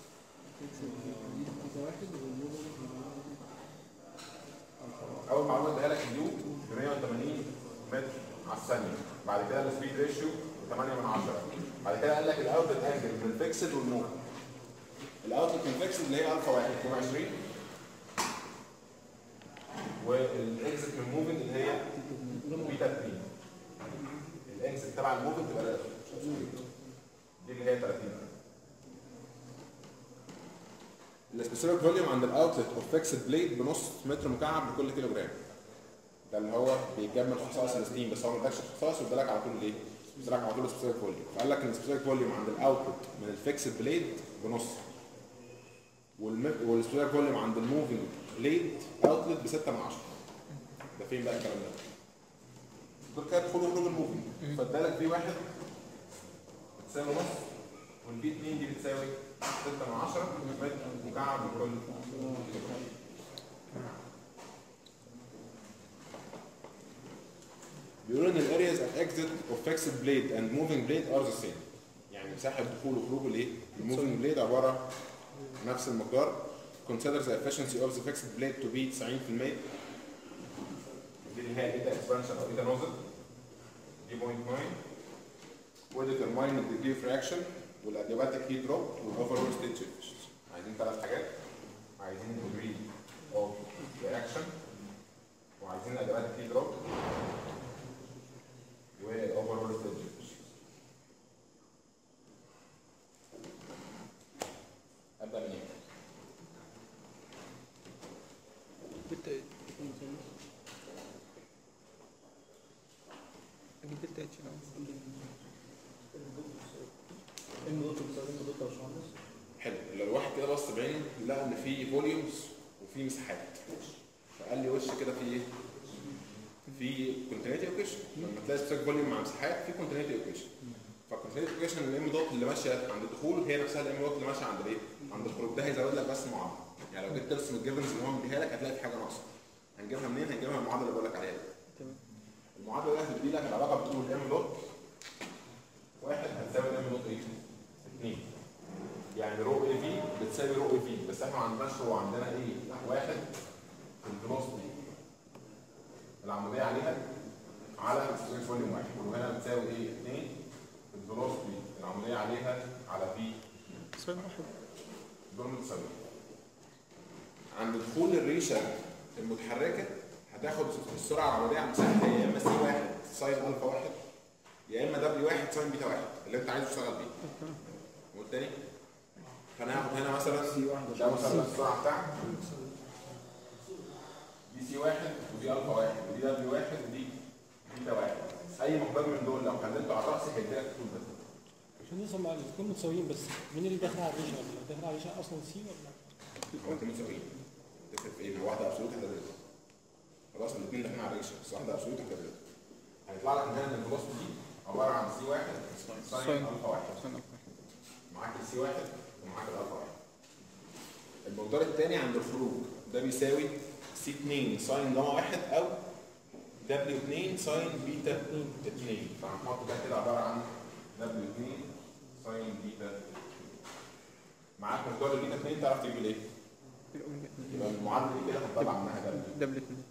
اول معلومه اديها لك اليو ب 180 متر على الثانيه بعد كده السبيد ريشيو 8 من 10 بعد كده قال لك الاوتلت انجل من الفيكسد والموف الاوتلت من الفيكسد اللي هي الفا 1 22 والاكزت من موفنج اللي هي بيتا 3 الاكزت تبع الموفنج تبقى ده. دي اللي هي 30 السبيسيفيك فوليوم عند الاوتلت اوف فيكسد بليد بنص متر مكعب لكل كيلو جرام ده اللي هو بيجمع خصائص الستيم بس هو ما ادكش الخصائص وادالك على طول الايه؟ ادالك على طول السبيسيفيك فوليوم فقال لك ان السبيسيفيك فوليوم عند الاوتلت من الفيكسد بليد بنص والسبيسيفيك فوليوم عند الموفينج بليد اوتلت ب 6 من 10 ده فين بقى الكلام ده؟ دول كده دخول وخروج الموفينج فادالك في واحد بتساوي نص والبي 2 دي بتساوي 6 من 10 متر مكعب لكل كيلوغرام بيقولوا ان الارياز ات اكزيت اوف فيكسد بليد اند موفينج بليد ار ذا سيم يعني مساحه دخول وخروج الايه؟ الموفينج بليد عباره نفس المقدار consider the efficiency of the fixed blade to be 90% دي اللي هي ايتا اكسبانشن او ايتا نوزل دي بوينت 9 وديترماين الديجري اوف رياكشن والادياباتيك هيت دروب والاوفرول ستيت شيفت عايزين ثلاث حاجات عايزين الديجري اوف رياكشن وعايزين الادياباتيك هيت دروب والاوفرول ستيت شيفت اجيب دلتا اتش الاول النقطة بتستخدم النقطة يا باشمهندس حلو لو الواحد كده بص بعينه لقى ان في فوليومز وفي مساحات فقال لي وش كده في ايه؟ في كونتينيتي اوكيشن لما تلاقي سبيسيفيك فوليوم مع مساحات في كونتينيتي اوكيشن فالكونتينيتي اوكيشن الام دوت اللي ماشيه عند الدخول هي نفسها الام دوت اللي ماشيه عند الايه؟ عند الخروج ده هيزود لك بس معادله يعني لو جيت ترسم الجيفنز اللي هو مديها لك هتلاقي في حاجه ناقصه هنجيبها منين؟ هنجيبها من المعادله اللي بقول لك عليها دي. تمام المعادله دي هتدي لك العلاقه بتقول الام دوت واحد هتساوي الام دوت ايه؟ 2 يعني رو اي في بتساوي رو اي في بس احنا ما عندناش رو عندنا ايه؟ واحد في الفيلوسفي العموديه عليها على السبيس فوليوم واحد وهنا بتساوي ايه؟ 2 الفيلوسفي العموديه عليها على في سؤال واحد دول متساويين عند دخول الريشه المتحركه هتاخد السرعه العموديه على المساحه يا اما سي واحد ساين الفا واحد يا اما دبليو واحد ساين بيتا واحد اللي انت عايز تشتغل بيه والتاني فانا هاخد هنا مثلا سي واحد ده مثلا السرعه بتاعتي دي سي واحد ودي الفا واحد ودي دبليو واحد ودي بيتا واحد اي مقدار من دول لو حللته على الراس هيديلك الطول ده عشان نوصل مع الاثنين متساويين بس مين اللي داخل على الريشه ولا داخل على الريشه اصلا سي ولا هو انت متساويين تفرق في ايه؟ ما واحده ابسولوت واحده ريلاتيف خلاص الاثنين داخلين على الريشه بس واحده ابسولوت واحده ريلاتيف هيطلع لك من هنا ان الفلوسفي دي عباره عن سي واحد ساين ساين. الفا واحد سؤال واحد معاك السي واحد ومعاك الالفا واحد المقدار الثاني عند الخروج ده بيساوي سي 2 ساين جاما واحد او دبليو 2 ساين بيتا 2 فهنحط ده كده عباره عن دبليو 2 ساين بيتا 2 معاك مقدار البيتا 2 تعرف تجيب الايه؟ يبقى المعادله دي كده هتطلع منها دبليو دبل اتنين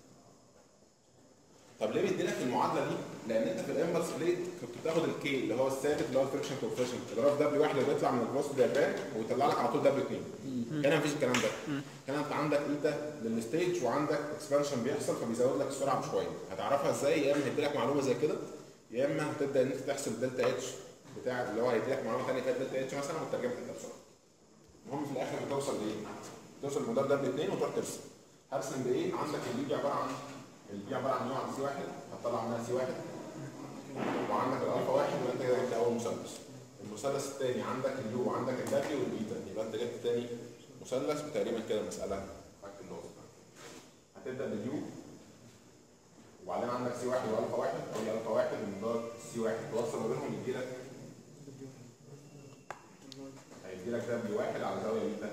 طب ليه بيدي لك المعادله دي؟ لان انت في الامبلس بليت كنت بتاخد الكي اللي هو الثابت اللي هو الفريكشن كوفيشنت اضرب دبليو واحد اللي بيطلع من البوست دياجرام ويطلع لك على طول دبليو 2 هنا مفيش الكلام ده هنا انت عندك ايتا للستيج وعندك اكسبانشن بيحصل فبيزود لك السرعه بشويه هتعرفها ازاي يا اما هيدي لك معلومه زي كده يا اما هتبدا ان انت تحسب الدلتا اتش بتاع اللي هو هيدي لك معلومه ثانيه فيها الدلتا اتش مثلا وتترجمها انت بسرعه المهم في الاخر بتوصل لايه؟ توصل لمقدار دبليو 2 وتروح ترسم هرسم بايه؟ عندك البي دي عباره عن البي عباره عن يو على سي واحد هتطلع منها سي واحد وعندك الالفا واحد يبقى انت كده جبت اول مثلث المثلث الثاني عندك اليو وعندك الدبليو والبيتا يبقى انت جبت تاني مثلث وتقريبا كده مساله فك النقطه هتبدا باليو وبعدين عندك سي واحد والفا واحد او الالفا واحد ومقدار سي واحد توصل ما بينهم يدي لك هيدي لك دبليو واحد على زاويه بيتا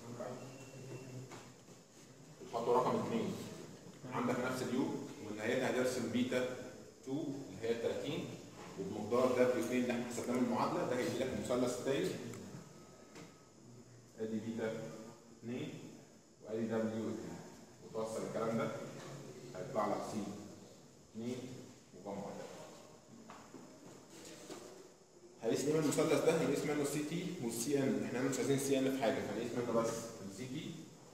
الخطوه رقم اثنين عندك نفس اليو ونهايتها هترسم بيتا 2 اللي هي 30 وبمقدار دبليو 2 اللي احنا حسبناه من المعادله ده هيدي لك المثلث الثاني ادي بيتا 2 وادي دبليو 2 وتوصل الكلام ده هيطلع لك سي 2 وجمع واحد هنقيس منه المثلث ده هنقيس منه السي تي والسي ان احنا مش عايزين سي ان في حاجه فهنقيس منه بس السي تي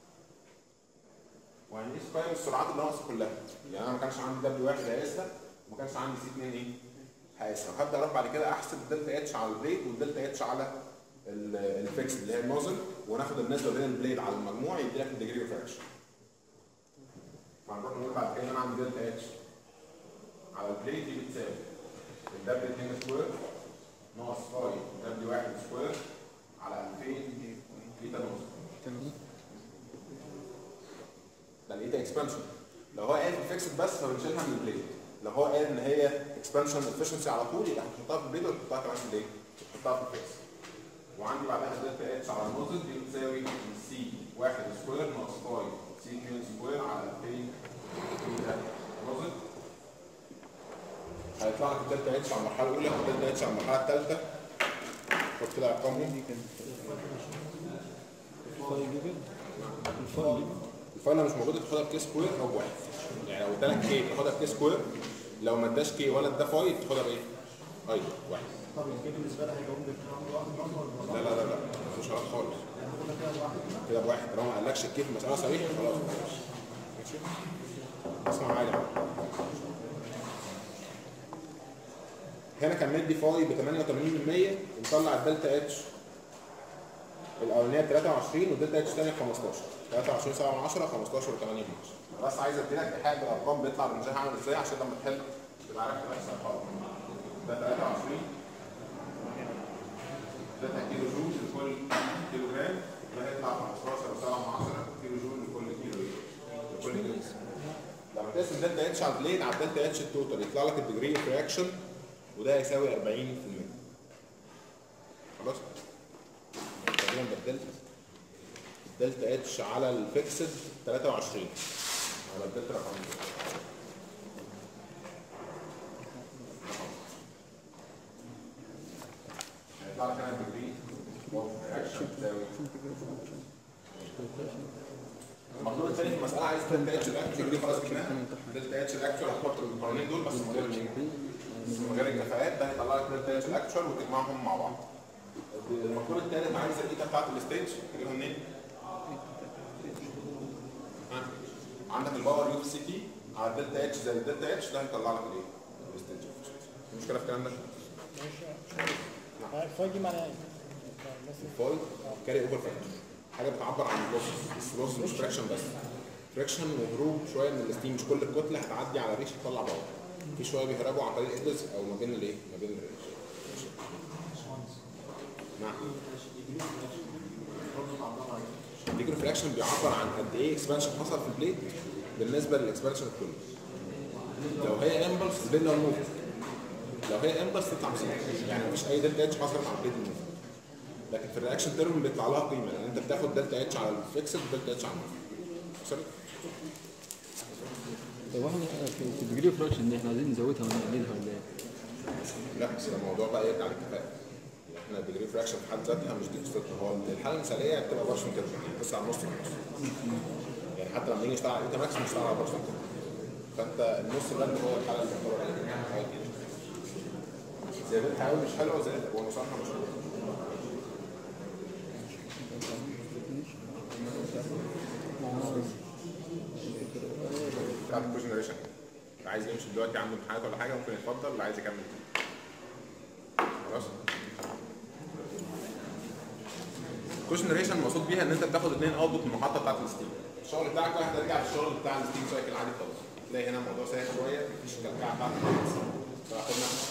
وهنقيس قيم السرعات اللي ناقصه كلها يعني انا ما كانش عندي دبليو واحد هقيسها وما كانش عندي سي 2 ايه هقيسها وهبدا اروح بعد كده احسب الدلتا اتش على البليد والدلتا اتش على ال- الفيكس اللي هي النوزل وناخد النسبه بين البليد على المجموع يدي لك الديجري اوف اكشن فهنروح نقول بعد كده ان انا عندي دلتا اتش على البليد دي بتساوي الدبليو 2 سكوير ناقص فاي دبليو 1 سكوير على 2000 بيتا نوزل تمام ده الايتا اكسبانشن لو هو قال في الفيكسد بس فبنشيلها من البليد لو هو قال ان هي اكسبانشن افشنسي على طول يبقى هتحطها في البليد وتحطها كمان في الايه؟ تحطها في الفيكس وعندي بعدها دلتا اتش على النوزل دي بتساوي سي 1 سكوير ناقص باي سي 2 سكوير على 2000 بيتا نوزل هيطلع لك الدلتا اتش على المرحله الاولى والدلتا اتش على المرحله الثالثه خد كده ارقامهم الفاي جيفن الفاي جيفن الفاينل مش موجوده تاخدها بكي سكوير او بواحد يعني لو ادالك كي تاخدها بكي سكوير لو ما اداش كي ولا اداه فاي تاخدها بايه؟ اي واحد طب الجيم بالنسبه لها هيبقى ممكن تكون واحد برضه ولا لا لا لا لا مفيش غلط خالص كده بواحد طالما ما قالكش الكيف المساله صحيحه خلاص ماشي اسمع معايا بقى. هنا كان مدي فاي ب 88% ومطلع الدلتا اتش الاولانيه 23 والدلتا اتش الثانيه 15 23 7 من 10 15 و8 من 10 بس عايز اديلك ايحاء بالارقام بيطلع رمزها عامل ازاي عشان لما تحل تبقى عارف تحسب الارقام دلتا اتش على البليد على الدلتا اتش التوتال يطلع لك الديجري اوف رياكشن وده هيساوي 40% خلاص تقريبا بدلت الدلتا اتش على الفيكسد 23 على الدلتا رقم هيطلع لك هنا الديجري اوف رياكشن تساوي المطلوب الثاني في المساله عايز دلتا اتش الاكتشوال دي خلاص جبناها دلتا اتش الاكتشوال هتحط القوانين دول بس من غير الايه؟ بس من غير الكفاءات ده هيطلع لك دلتا اتش الاكتشوال وتجمعهم مع بعض المطلوب الثالث عايز الايتا بتاعت الستيج تجيبها منين؟ ها؟ عندك الباور يو في سي تي على الدلتا اتش زي الدلتا اتش ده هيطلع لك الايه؟ الستيج في مشكله في الكلام ده؟ الفايل دي معناها ايه؟ مثلا فاي كاري اوفر فاكتور حاجه بتعبر عن اللوس بس لوس مش فريكشن بس فريكشن وهروب شويه من الستيم مش كل الكتله هتعدي على ريش تطلع باور في شويه بيهربوا عن طريق الايدز او ما بين الايه؟ ما بين الريش نعم ديك ريفلكشن بيعبر عن قد ايه اكسبانشن حصل في البليد بالنسبه للاكسبانشن الكلي لو هي امبلس لينير موف لو هي امبلس تطلع بسيطه يعني مفيش اي دلتا اتش حصلت على البليد الموف لكن في الرياكشن تيرم بيطلع لها قيمه لان انت بتاخد دلتا اتش على الفيكسد ودلتا اتش على الموف وصلت؟ طب احنا في في الديجري اوف فراكشن دي احنا عايزين نزودها ولا نقللها ولا ايه؟ لا بس الموضوع بقى يرجع للكفاءه احنا الديجري فراكشن في حد ذاتها مش دي قصتها هو الحاله المثاليه بتبقى بارشن كده بس على النص ونص يعني حتى لما نيجي نشتغل على انت ماكس بنشتغل على بارشن كده فانت النص ده اللي هو الحاله اللي بتعتبر عليها زي ما انت عاوز مش حلوه زي هو مصنع مش حلو بتاعت الكوجنريشن عايز يمشي دلوقتي عنده امتحانات ولا حاجه ممكن يتفضل اللي عايز يكمل خلاص الكوجنريشن المقصود بيها ان انت بتاخد اثنين اوتبوت من المحطه بتاعت الستيم الشغل بتاعك بقى هترجع للشغل بتاع الستيم سايكل عادي خالص تلاقي هنا الموضوع سهل شويه مفيش الكلكعه بتاعت فاخد نفس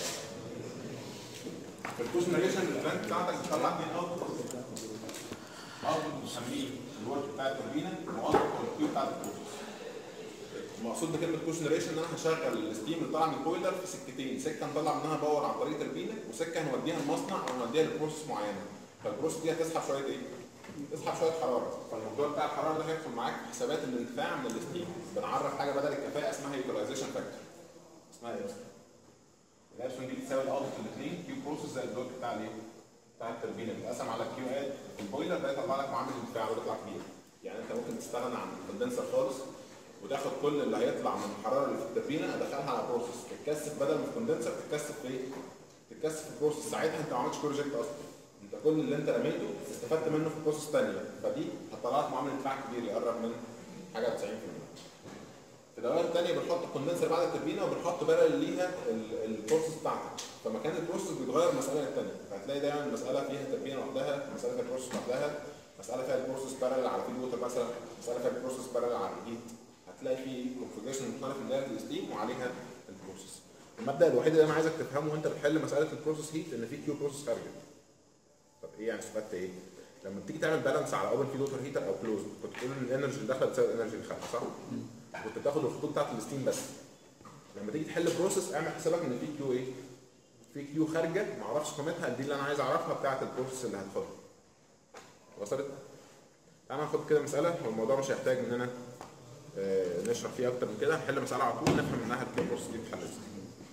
في الكوجنريشن البلانت بتاعتك بتطلع اثنين اوتبوت اوتبوت بنسميه الورك بتاع التوربينه واوتبوت الكيو بتاعت البروسيس المقصود بكلمه كوشنريشن ان انا هشغل الستيم اللي طالع من البويلر في سكتين سكه نطلع منها باور عن طريق تربينه وسكه هنوديها المصنع او نوديها لبروسيس معينه فالبروسيس دي هتسحب شويه ايه؟ تسحب شويه حراره فالموضوع بتاع الحراره ده هيدخل معاك في حسابات الانتفاع من الستيم بنعرف حاجه بدل الكفاءه اسمها يوتيلايزيشن فاكتور اسمها ايه؟ الابسون دي بتساوي الاوتبوت الاثنين كيو بروسيس زي الدوت بتاع الايه؟ بتاع التربينه بيتقسم على كيو اد في البويلر ده يطلع لك معامل انتفاع ويطلع كبير يعني انت ممكن تستغنى عن الكوندنسر خالص وتاخد كل اللي هيطلع من الحراره اللي في التربينه ادخلها على بروسيس تتكثف بدل ما الكوندنسر تتكثف في ايه؟ تتكثف في البروسيس ساعتها انت ما عملتش بروجكت اصلا انت كل اللي انت رميته استفدت منه في بروسيس ثانيه فدي هتطلع لك معامل انتفاع كبير يقرب من حاجه 90% في الدوائر الثانيه بنحط الكوندنسر بعد التربينه وبنحط بارل ليها ال- البروسيس بتاعتك فمكان البروسيس بيتغير مساله الثانيه فهتلاقي دايما المساله فيها تربينه لوحدها مساله فيها البروسيس لوحدها مساله فيها البروسيس بارل على فيد ووتر مثلا مساله فيها البروسيس بارل على الهيت هتلاقي في كونفجريشن مختلف من دايره الستيم وعليها البروسيس المبدا الوحيد اللي انا عايزك تفهمه وانت بتحل مساله البروسيس هيت ان في كيو بروسيس خارجه طب ايه يعني استفدت ايه؟ لما بتيجي تعمل بالانس على اوبن فيد ووتر هيتر او كلوز كنت بتقول ان الانرجي اللي داخله بتساوي الانرجي اللي خارجه صح؟ كنت بتاخد الخطوط بتاعت الستيم بس لما تيجي تحل بروسيس اعمل حسابك ان في كيو ايه؟ في كيو خارجه ما اعرفش قيمتها دي اللي انا عايز اعرفها بتاعت البروسيس اللي هتاخدها وصلت؟ تعالى ناخد كده مساله والموضوع مش هيحتاج مننا آه، نشرح فيها اكتر من كده هنحل مساله على طول نفهم منها الكيو بروسيس دي بتتحل ازاي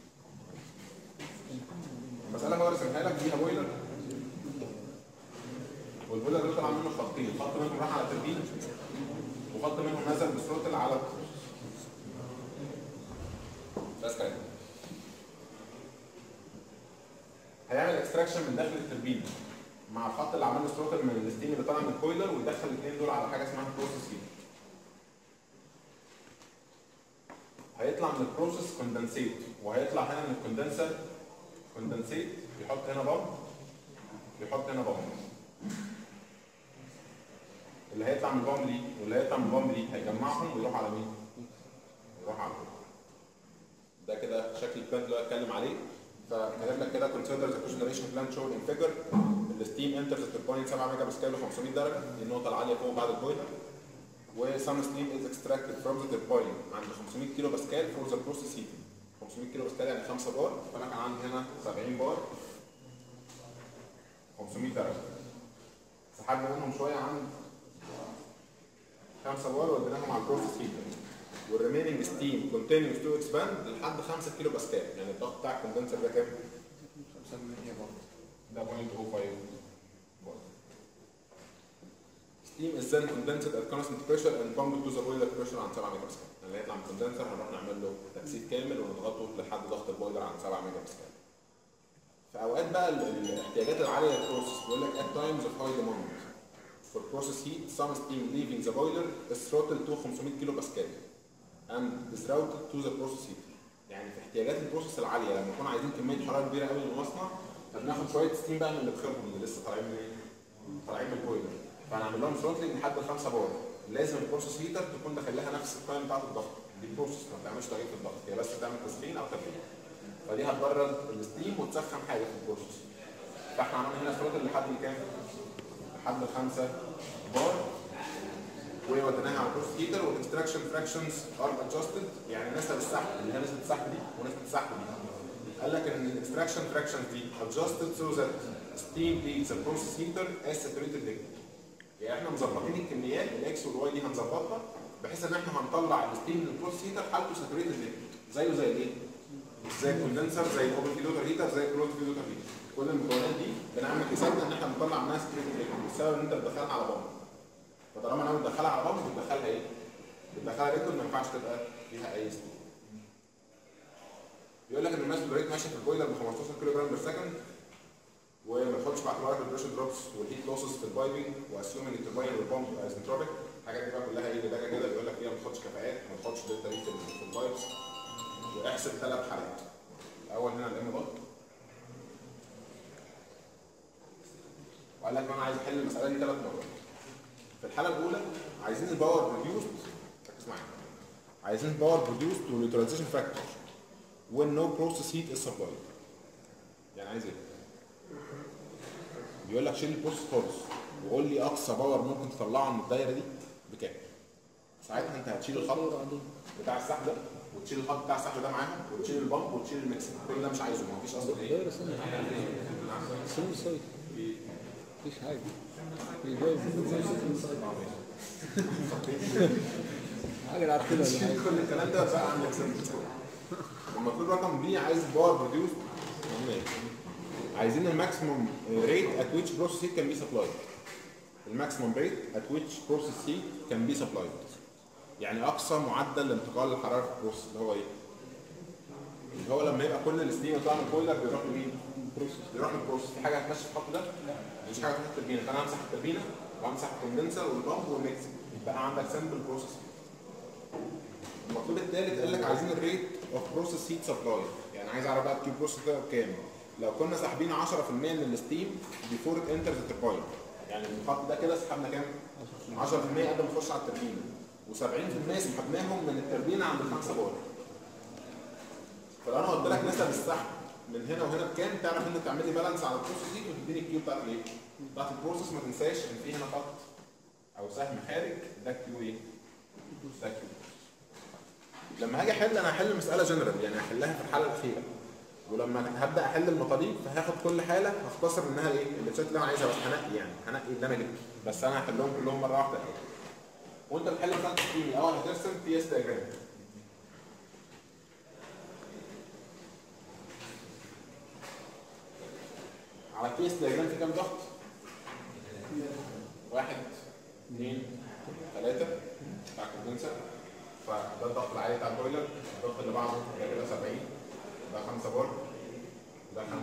المساله هو رسمها لك فيها بويلر والبويلر ده طلع منه خطين خط منهم راح على التربين وخط منهم نزل بثروتل على البروسيس بس كده هيعمل اكستراكشن من داخل التربين مع الخط اللي عمل له ثروتل من الستيم اللي طالع من الكويلر ويدخل الاثنين دول على حاجه اسمها بروسيس هيت هيطلع من البروسيس كوندنسيت وهيطلع هنا من الكوندنسر كوندنسيت يحط هنا بامب يحط هنا بامب اللي هيطلع من البامب دي واللي هيطلع من البامب دي هيجمعهم ويروح على مين؟ يروح على البامب. ده كده شكل البلانت اللي هو اتكلم عليه فكاتب لك كده consider the cogeneration plant shown in figure الستيم enters the turbine 7 ميجا باسكال و 500 درجه دي النقطه العاليه فوق بعد البويلر وسام ستيم از اكستراكتد فروم ذا ترباين عند 500 كيلو باسكال فور ذا بروسيس هيتنج 500 كيلو باسكال يعني 5 بار فانا كان عندي هنا 70 بار 500 درجه سحبنا منهم شويه عند 5 بار وديناهم على البروسيس هيتنج والريميننج ستيم كونتينيوز تو اكسباند لحد 5 كيلو باسكال يعني الضغط بتاع الكوندنسر ده كام؟ 5 ده 0.05 بار steam is then condensed at constant pressure and pumped to the boiler pressure عن 7 ميجا باسكال يعني اللي هيطلع من الكوندنسر هنروح نعمل له تكثيف كامل ونضغطه لحد ضغط البويلر عن 7 ميجا باسكال في اوقات بقى ال- الاحتياجات العاليه للبروسيس بيقول لك at times of high demand for process heat some steam leaving the boiler is throttled to 500 كيلو باسكال and is routed to the process heater يعني في احتياجات البروسيس العاليه لما نكون عايزين كميه حراره كبيره قوي من المصنع فبناخد شويه ستيم بقى من اللي بخيرهم اللي لسه طالعين من ايه؟ طالعين من البويلر فهنعمل لهم ثروتلينج لحد 5 بار لازم البروسيس هيتر تكون داخل لها نفس القيم بتاعت الضغط دي بروسيس ما بتعملش تغيير في الضغط هي بس بتعمل تسخين او تبريد فدي هتبرد الستيم وتسخن حاجه في البروسيس فاحنا عملنا هنا ثروتل لحد كام؟ لحد 5 بار ووديناها على البروسيس هيتر والاكستراكشن فراكشنز ار ادجستد يعني نسب السحب اللي هي نسبه السحب دي ونسبه السحب دي قال لك ان الاكستراكشن فراكشنز دي adjusted so that steam leaves the process heater as saturated liquid يعني احنا مظبطين الكميات الاكس والواي دي هنظبطها بحيث ان احنا هنطلع الستيم من البروسيس هيتر حالته ساتوريتد ليكويد زيه زي الايه؟ زي الكوندنسر زي الاوبن فيلوتر هيتر زي الكلوز فيلوتر هيتر كل المكونات دي بنعمل حسابنا ان احنا بنطلع منها ساتوريتد ليكويد السبب ان انت بتدخلها على بامب فطالما انا بتدخلها على بامب بتدخلها ايه؟ بتدخلها ليكويد ما ينفعش تبقى فيها اي ستيم بيقول لك ان الماس ريت ماشيه في البويلر ب 15 كيلو جرام بير سكند وما تاخدش في اعتبارك البريشر دروبس والهيت لوسز في البايبنج واسيومنج الترباين والبامب ايزنتروبيك الحاجات دي بقى كلها ايه بدايه كده بيقول لك فيها ما تاخدش كفاءات ما تاخدش دلتا ريت في في البايبس واحسب ثلاث حالات الاول هنا الام ضغط وقال لك انا عايز احل المساله دي ثلاث مرات في الحاله الاولى عايزين الباور بروديوست ركز معايا عايزين الباور بروديوست واليوتيلايزيشن فاكتور when no process heat is supplied يعني عايز ايه؟ بيقول لك شيل البروسيس خالص وقول لي اقصى باور ممكن تطلعه من الدايره دي بكام؟ ساعتها انت هتشيل الخط بتاع السحب ده وتشيل الخط بتاع السحب ده معاهم وتشيل البامب وتشيل الميكسر كل ده مش عايزه ما فيش اصلا ايه؟ دايرة سنة سنة سايت مفيش حاجة الجايز حاجة عارفينها ولا حاجة كل الكلام ده بقى عندك سنة المفروض رقم بي عايز باور بروديوس عايزين الماكسيموم ريت ات ويتش بروسيس هيت كان بي سبلايد الماكسيموم ريت ات ويتش بروسيس هيت كان بي سبلايد يعني اقصى معدل لانتقال الحراره في البروسيس اللي هو ايه؟ اللي هو لما يبقى كل الستيم يطلع من البويلر بيروح لمين؟ بروسيس بيروح للبروسيس في حاجه هتمشي الخط ده؟ مفيش حاجه هتمشي التربينه فانا همسح التربينه وهمسح الكوندنسر والبامب والميكس يبقى عندك سامبل بروسيس المطلوب الثالث قال لك عايزين الريت اوف بروسيس هيت سبلاي يعني عايز اعرف بقى الكيو بروسيس ده بكام لو كنا ساحبين 10% من الستيم بيفور ات انتر ذا ترباين يعني من الخط ده كده سحبنا كام 10% قبل ما نخش على التربينه و70% سحبناهم من التربينه عند 5 بار فلو انا قلت لك نسب السحب من هنا وهنا بكام تعرف انت تعمل لي بالانس على البروسيس هيت وتديني الكيو بتاعت الايه بتاعت البروسيس ما تنساش ان في هنا خط او سهم خارج ده كيو ايه ده كيو لما هاجي احل انا هحل مساله جنرال يعني هحلها في الحاله الاخيره ولما هبدا احل المطالب فهاخد كل حاله هختصر منها ايه التشات اللي انا عايزها بس هنقي يعني هنقي اللي انا جبته بس انا هحلهم كلهم مره واحده وانت بتحل مساله التقييم الاول هترسم بي اس دايجرام على البي اس دايجرام في كام ضغط؟ واحد اثنين ثلاثة بتاع الكوندنسر فده الضغط العالي بتاع البويلر الضغط اللي بعده ده كده 70 ده 5 بار ده 5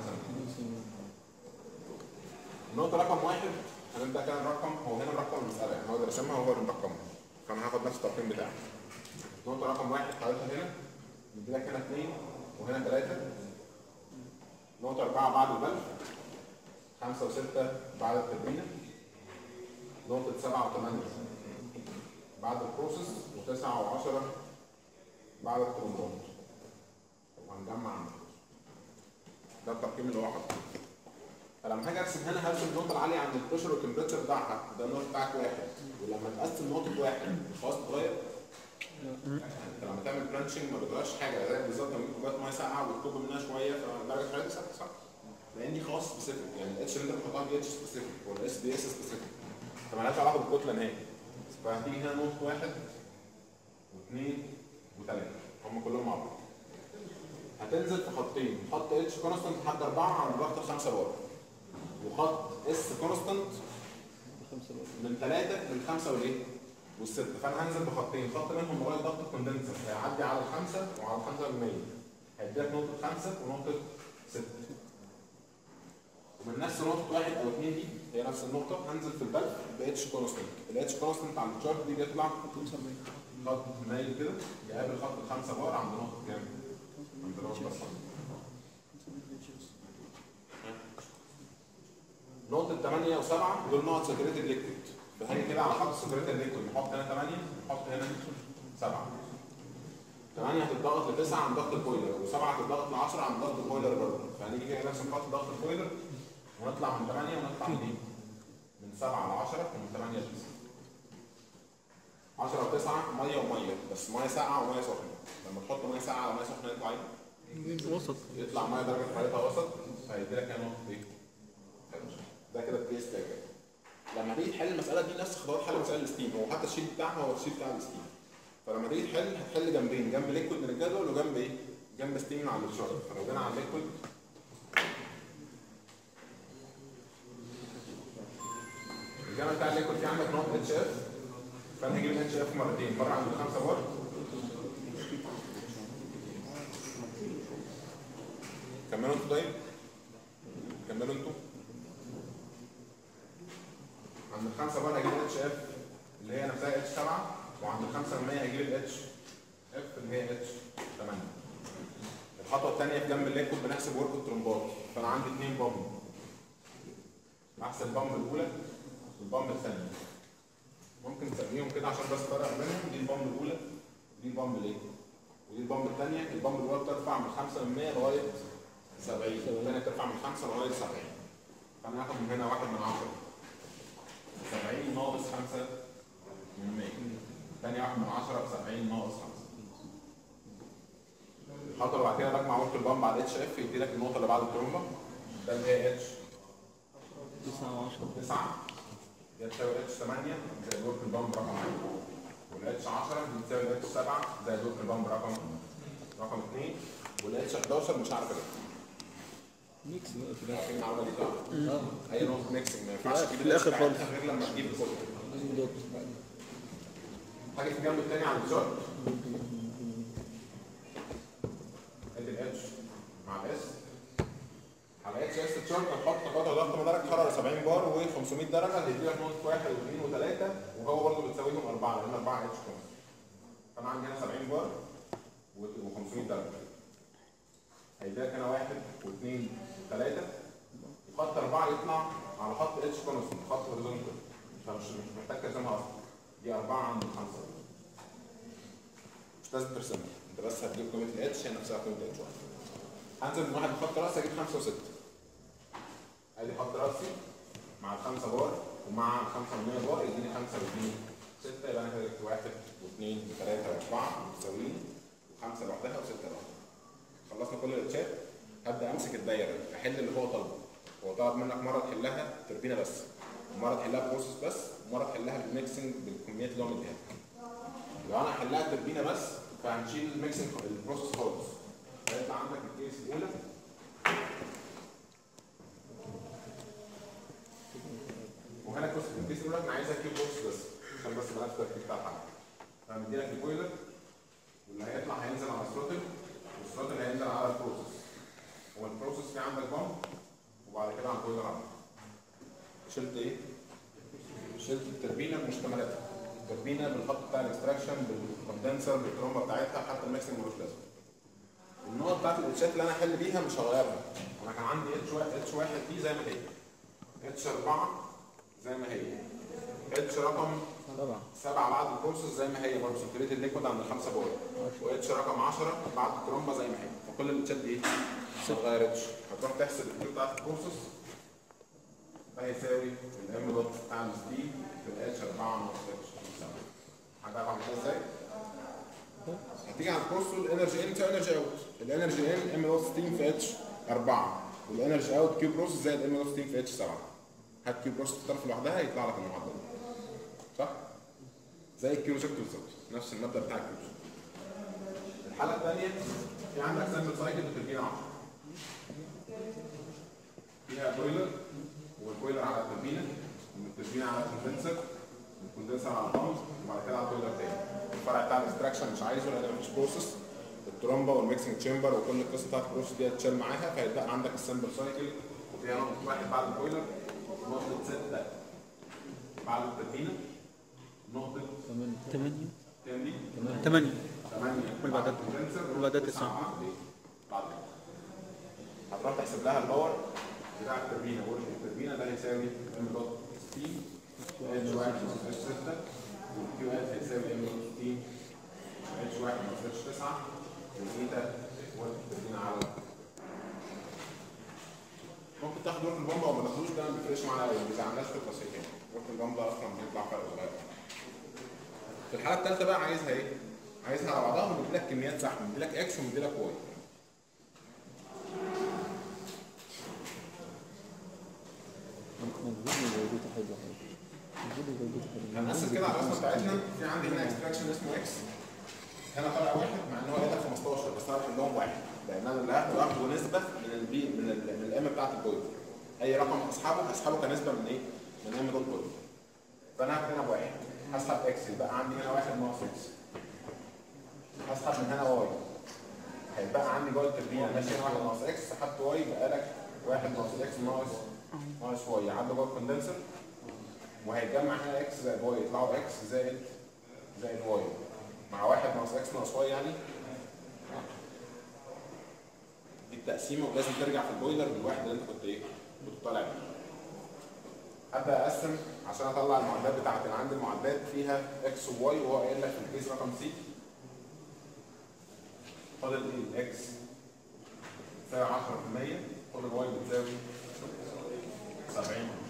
النقطة رقم واحد هنبدأ كده نرقم هو هنا مرقم المسألة يعني هو اللي رسمها هو اللي مرقمها فأنا هاخد نفس الترقيم بتاعي النقطة رقم واحد حضرتك هنا ندي لك هنا اثنين وهنا ثلاثة نقطة أربعة بعد البلف خمسة وستة بعد التربينة نقطة سبعة وثمانية بعد البروسيس وتسعة وعشرة بعد الترومبون وهنجمع عند ده التقييم اللي هو حاطه فلما هاجي ارسم هنا هرسم النقطه العاليه عند البريشر والتمبريتشر بتاعها ده النقطه بتاعك واحد ولما تقسم نقطه واحد خلاص تتغير انت لما تعمل برانشنج ما بتغيرش حاجه زي بالظبط لما تجيب كوبايه ميه ساقعه وتكب منها شويه فدرجه حرارتها ثابته صح؟ لان دي خلاص سبيسيفيك يعني الاتش اللي انت بتحطها دي اتش سبيسيفيك والاس دي اس سبيسيفيك فمالهاش علاقه بالكتله نهائي فهتيجي هنا نقطه واحد واثنين وثلاثه هم كلهم مع بعض هتنزل في خطين خط اتش كونستنت لحد اربعه عند ضغط 5 بار وخط اس كونستنت من ثلاثه للخمسه والايه؟ والسته فانا هنزل بخطين خط منهم لغايه ضغط الكوندنسر هيعدي على الخمسه وعلى الخمسه بالمية هيديلك نقطه خمسه ونقطه سته ومن نفس نقطه واحد او اثنين دي هي نفس النقطه هنزل في البلف باتش كونستنت الاتش كونستنت على الشارت دي بيطلع خط مايل كده يقابل خط الخمسه بار عند نقطه كام؟ عند نقطه صفر. نقطة 8 و7 دول نقط ساتوريتد ليكويد فهاجي كده على خط ساتوريتد ليكويد نحط هنا 8 نحط هنا 7 8 هتتضغط ل 9 عند ضغط البويلر و7 هتتضغط ل 10 عند ضغط البويلر برضه فهنيجي كده نرسم خط ضغط البويلر ونطلع من 8 ونطلع من ايه؟ من 7 ل 10 ومن 8 ل 9 10 و 9 ميه وميه بس ميه ساقعه وميه سخنه لما تحط ميه ساقعه وميه سخنه يطلع ايه؟ وسط يطلع ميه درجه حرارتها وسط فهيدي لك هنا نقطه ايه؟ ده كده الكيس ده كده لما تيجي تحل المساله دي نفس خطوات حل مساله الستيم هو حتى الشيت بتاعها هو الشيت بتاع الستيم فلما تيجي تحل هتحل جنبين جنب ليكويد من الجدول وجنب ايه؟ جنب ستيم من على الشارت فلو جينا على الليكويد الجنب بتاع الليكويد في عندك نقطه اتش اف فانا هجيب الاتش اف مرتين مره عند 5 بار كملوا انتوا طيب كملوا انتوا عند الخمسة بار هجيب الاتش اف اللي هي نفسها اتش 7 وعند الخمسة من 100 هجيب الاتش اف اللي هي اتش 8 الخطوة الثانية في جنب الليكويد بنحسب ورك الترومبات فأنا عندي اثنين بامب بحسب البامب الأولى والبامب الثانية ممكن تسميهم كده عشان بس فرق بينهم دي البامب الأولى ودي البامب الايه؟ ودي البامب الثانية البامب الأولى بترفع من 5 من 100 لغاية 70 الثانية بترفع من 5 لغاية 70 فأنا هاخد من هنا واحد من 10 70 ناقص 5 من 100 ثاني واحد من 10 ب 70 ناقص 5 الخطوه اللي بعد كده بجمع ورك البامب على اتش اف يدي لك النقطه اللي بعد الترومبه ده اللي هي اتش 9 و10 9 دي تساوي اتش 8 زائد ورك البامب رقم 1 والاتش 10 دي تساوي اتش 7 زائد ورك البامب رقم رقم 2 والاتش 11 مش عارف ايه ميكس بقى في الاخر المعلومه دي صح؟ اه اي نقطه ميكسنج ما ينفعش تجيب في الآخر الاتش خالص. بتاعتها غير لما تجيب الكل لازم دوت حاجه في الجنب الثاني على الشارت ادي الاتش مع الاس على اتش اس الشارت هنحط قطع ضغط درجه حراره 70 بار و500 درجه هيدي لك نقطه 1 و2 و3 وهو برضه بتساويهم 4 لان 4 اتش كونس فانا عندي هنا 70 بار و500 درجه هيدي لك هنا 1 و2 3 وخط 4 يطلع على خط اتش كونستنت خط هوريزونتال فمش مش محتاج ترسمها اصلا دي 4 عند الخمسة مش لازم ترسمها انت بس هتجيب قيمة الاتش هي نفسها قيمة الاتش واحد هنزل من واحد بخط راسي اجيب خمسة وستة ادي خط راسي مع الخمسة بار ومع الخمسة من 100 بار يديني خمسة ويديني ستة يبقى انا كده جبت واحد واثنين وثلاثة واربعة متساويين وخمسة لوحدها وستة لوحدها خلصنا كل الاتشات هبدا امسك الدايره احل اللي هو طالبه هو طلب منك مره تحلها تربينه بس ومره تحلها بروسيس بس ومره تحلها بالميكسنج بالكميات اللي هو مديها لك. لو انا هحلها تربينه بس فهنشيل الميكسنج البروسيس خالص هيطلع عندك الكيس الاولى وهنا الكيس الكيس الاولى انا عايز اكتب بوكس بس عشان بس بلاش الترتيب بتاع الحاجه فمدي لك البويلر واللي هيطلع هينزل على الثروتل والثروتل هينزل على البروسيس هو البروسيس في عندك بامب وبعد كده على البويلر عندك شلت ايه؟ شلت التربينه بمشتملاتها التربينه بالخط بتاع الاكستراكشن بالكوندنسر بالترومبه بتاعتها حتى الميكسنج ملوش لازمه النقط بتاعت الاتشات اللي انا هحل بيها مش هغيرها انا كان عندي اتش واحد اتش واحد دي زي ما هي اتش 4 زي ما هي اتش رقم طبعا سبعة بعد البروسيس زي ما هي برضه ساتوريت الليكويد عند الخمسة بول واتش رقم 10 بعد الترومبا زي ما هي فكل الاتشات دي ايه؟ ما اتغيرتش هتروح تحسب الكيو بتاعت البروسيس ده هيساوي الام دوت تايمز دي في الاتش 4 ناقص اتش 7 حد عارف عملتها ازاي؟ هتيجي على البروسول الانرجي ان تساوي انرجي اوت الانرجي ان ام دوت ستيم في اتش 4 والانرجي اوت كيو بروسس زائد ام دوت ستيم في اتش 7 هات كيو بروسس طرف لوحدها يطلع لك المعادله دي. صح؟ زي الكيو ريجكت بالظبط نفس المبدا بتاع الكيو ريجكت. الحاله الثانيه في عندك سامبل سايكل بتربينا 10 فيها بويلر والبويلر على التربينه والتربينه على الكوندنسر والكوندنسر على البامب وبعد كده على البويلر تاني الفرع بتاع الاكستراكشن مش عايزه لان مفيش بروسس الترومبا والميكسنج تشامبر وكل القصه بتاعت البروسس دي هتشال معاها فهيتبقى عندك السامبل سايكل وفيها نقطه واحد بعد البويلر نقطه سته بعد التربينه نقطه ثمانية كام دي؟ 8 8 والبعدات- والبعدات تسعة. هتروح تحسب لها الباور بتاع التربينه ورش التربينه ده هيساوي ام دوت سي اتش 1 ناقص اتش 6 والكيو ات هيساوي ام دوت سي اتش 1 ناقص اتش 9 والايتا ورش التربينه على ممكن تاخد ورك البomba او ما تاخدوش ده ما بيفرقش معانا قوي ما بيزعلناش في التصحيح يعني ورك البomba اصلا بيطلع فرق صغير في الحاله الثالثه بقى عايزها ايه؟ عايزها على بعضها ومدي لك كميات زحمه مدي لك اكس ومدي لك واي مجهود وجود حاجة مجهود وجود حاجة هنقسم كده على الرسمه بتاعتنا في عندي هنا اكستراكشن اسمه اكس هنا طالع واحد مع ان هو قايل لك 15 بس انا بحلهم واحد لان انا اللي هاخده هاخده نسبه من البي من ال من الام بتاعت البوينت اي رقم هسحبه هسحبه كنسبه من ايه؟ من ام دوت بوينت فانا هاخد هنا بواحد هسحب اكس يبقى عندي هنا واحد ناقص اكس هسحب من هنا واي هيبقى عندي جوه التربينه ماشي هنا واحد ناقص اكس سحبت واي يبقى لك واحد ناقص اكس ناقص ناقص واي عدى جوه الكوندنسر وهيتجمع هنا اكس زائد واي يطلعوا اكس زائد زائد واي مع واحد ناقص اكس ناقص واي يعني دي التقسيمه ولازم ترجع في البويلر بالواحد اللي انت كنت ايه؟ كنت طالع بيه. ابدا اقسم عشان اطلع المعادلات بتاعتي انا عندي المعادلات فيها اكس وواي وهو قايل لك في الكيس رقم سي فاضل ايه؟ الاكس تساوي 10% فاضل واي بتساوي 70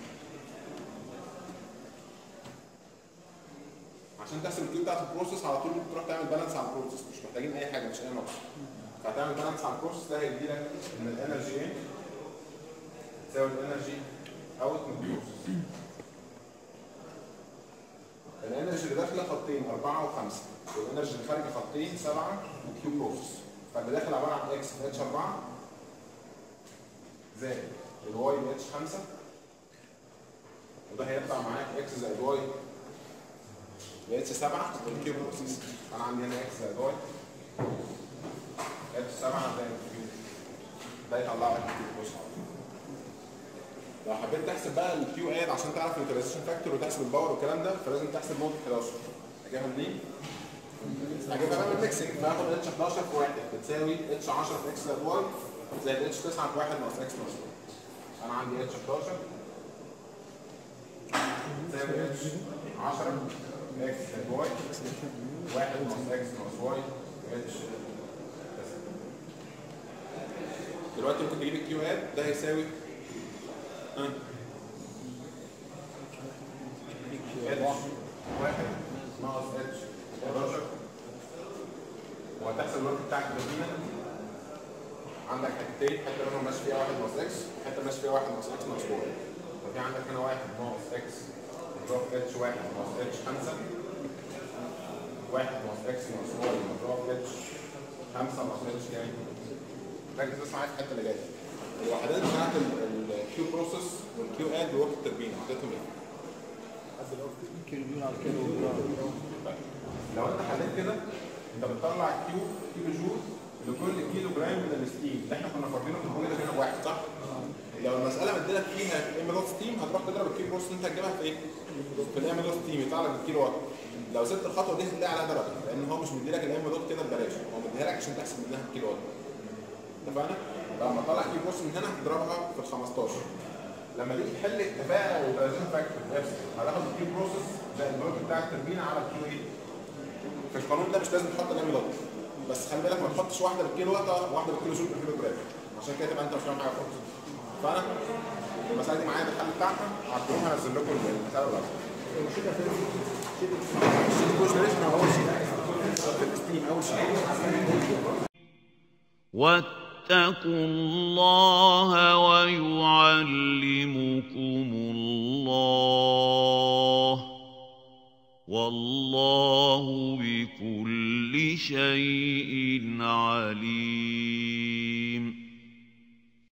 عشان تحسب الكيو بتاعت البروسيس على طول تروح تعمل بالانس على البروسيس مش محتاجين اي حاجه مش اي نقص فهتعمل بالانس على البروسيس ده هيدي لك ان الانرجي ايه تساوي الانرجي اوت من البروسيس الانرجي اللي داخله خطين اربعه وخمسه والانرجي اللي خارجه خطين سبعه وكيو بروسيس فاللي داخل عباره عن اكس في اتش 4 زائد الواي ب اتش 5 وده هيطلع معاك اكس زائد واي اتش 7 والكيو بروسيس انا عندي هنا اكس زائد واي اتش 7 زائد الكيو ده يطلع لك الكيو بروسيس لو حبيت تحسب بقى الكيو اد عشان تعرف اليوتيلايزيشن فاكتور وتحسب الباور والكلام ده فلازم تحسب نقطه 11 اجيبها منين؟ هجيبها بقى من الميكسنج فهاخد اتش 11 في 1 بتساوي اتش 10 في اكس زائد واي زائد اتش 9 في 1 ناقص اكس ناقص واي انا عندي اتش 11 تساوي اتش 10 اكس زائد واي 1 ناقص اكس ناقص واي اتش دلوقتي ممكن تجيب الكيو اد ده هيساوي ها اتش واحد ناقص اتش 11 وهتحسب الوقت بتاعك بالدينا عندك حتتين حته منهم ماشي فيها واحد ناقص اكس حته ماشي فيها واحد ناقص اكس ناقص واي ففي عندك هنا واحد ناقص اكس مضروب في اتش واحد ناقص اتش خمسة واحد ناقص اكس ناقص واي مضروب في اتش خمسة ناقص اتش كام؟ ركز بس معايا في الحته اللي جايه الوحدات بتاعت الكيو بروسيس والكيو اد وورك التربين حطيتهم ايه؟ كيلو جول على كيلو جرام. طيب. لو انت حليت كده انت بتطلع كيو كيلو جول لكل كيلو جرام من الستيم اللي احنا كنا فاضيينه في البويلر هنا بواحد صح؟ لو المساله مديلك فيها ام دوت ستيم هتروح تضرب الكيلو بروسيس اللي انت هتجيبها في ايه؟ في الام دوت ستيم يطلع لك الكيلو وات لو سبت الخطوه دي هتلاقي عليها درجه لان هو مش مديلك الام دوت كده ببلاش هو مديها لك عشان تحسب منها الكيلو وات اتفقنا؟ لما تطلع كيلو بروسيس من هنا هتضربها في ال 15 لما تيجي تحل الكفاءه والتوازن فاكتور نفسه هتاخد الكيو بروسيس زائد البروك بتاع التربينه على الكيو ايه؟ في القانون ده مش لازم تحط الام دوت بس خلي بالك ما تحطش واحده بالكيلو وات واحده بالكيلو جول بالكيلو جرام عشان كده تبقى انت مش فاهم حاجه خالص فانا المساله دي معايا بالحل بتاعها هتروح انزل لكم المساله الاصل واتقوا الله ويعلمكم الله والله بكل شيء عليم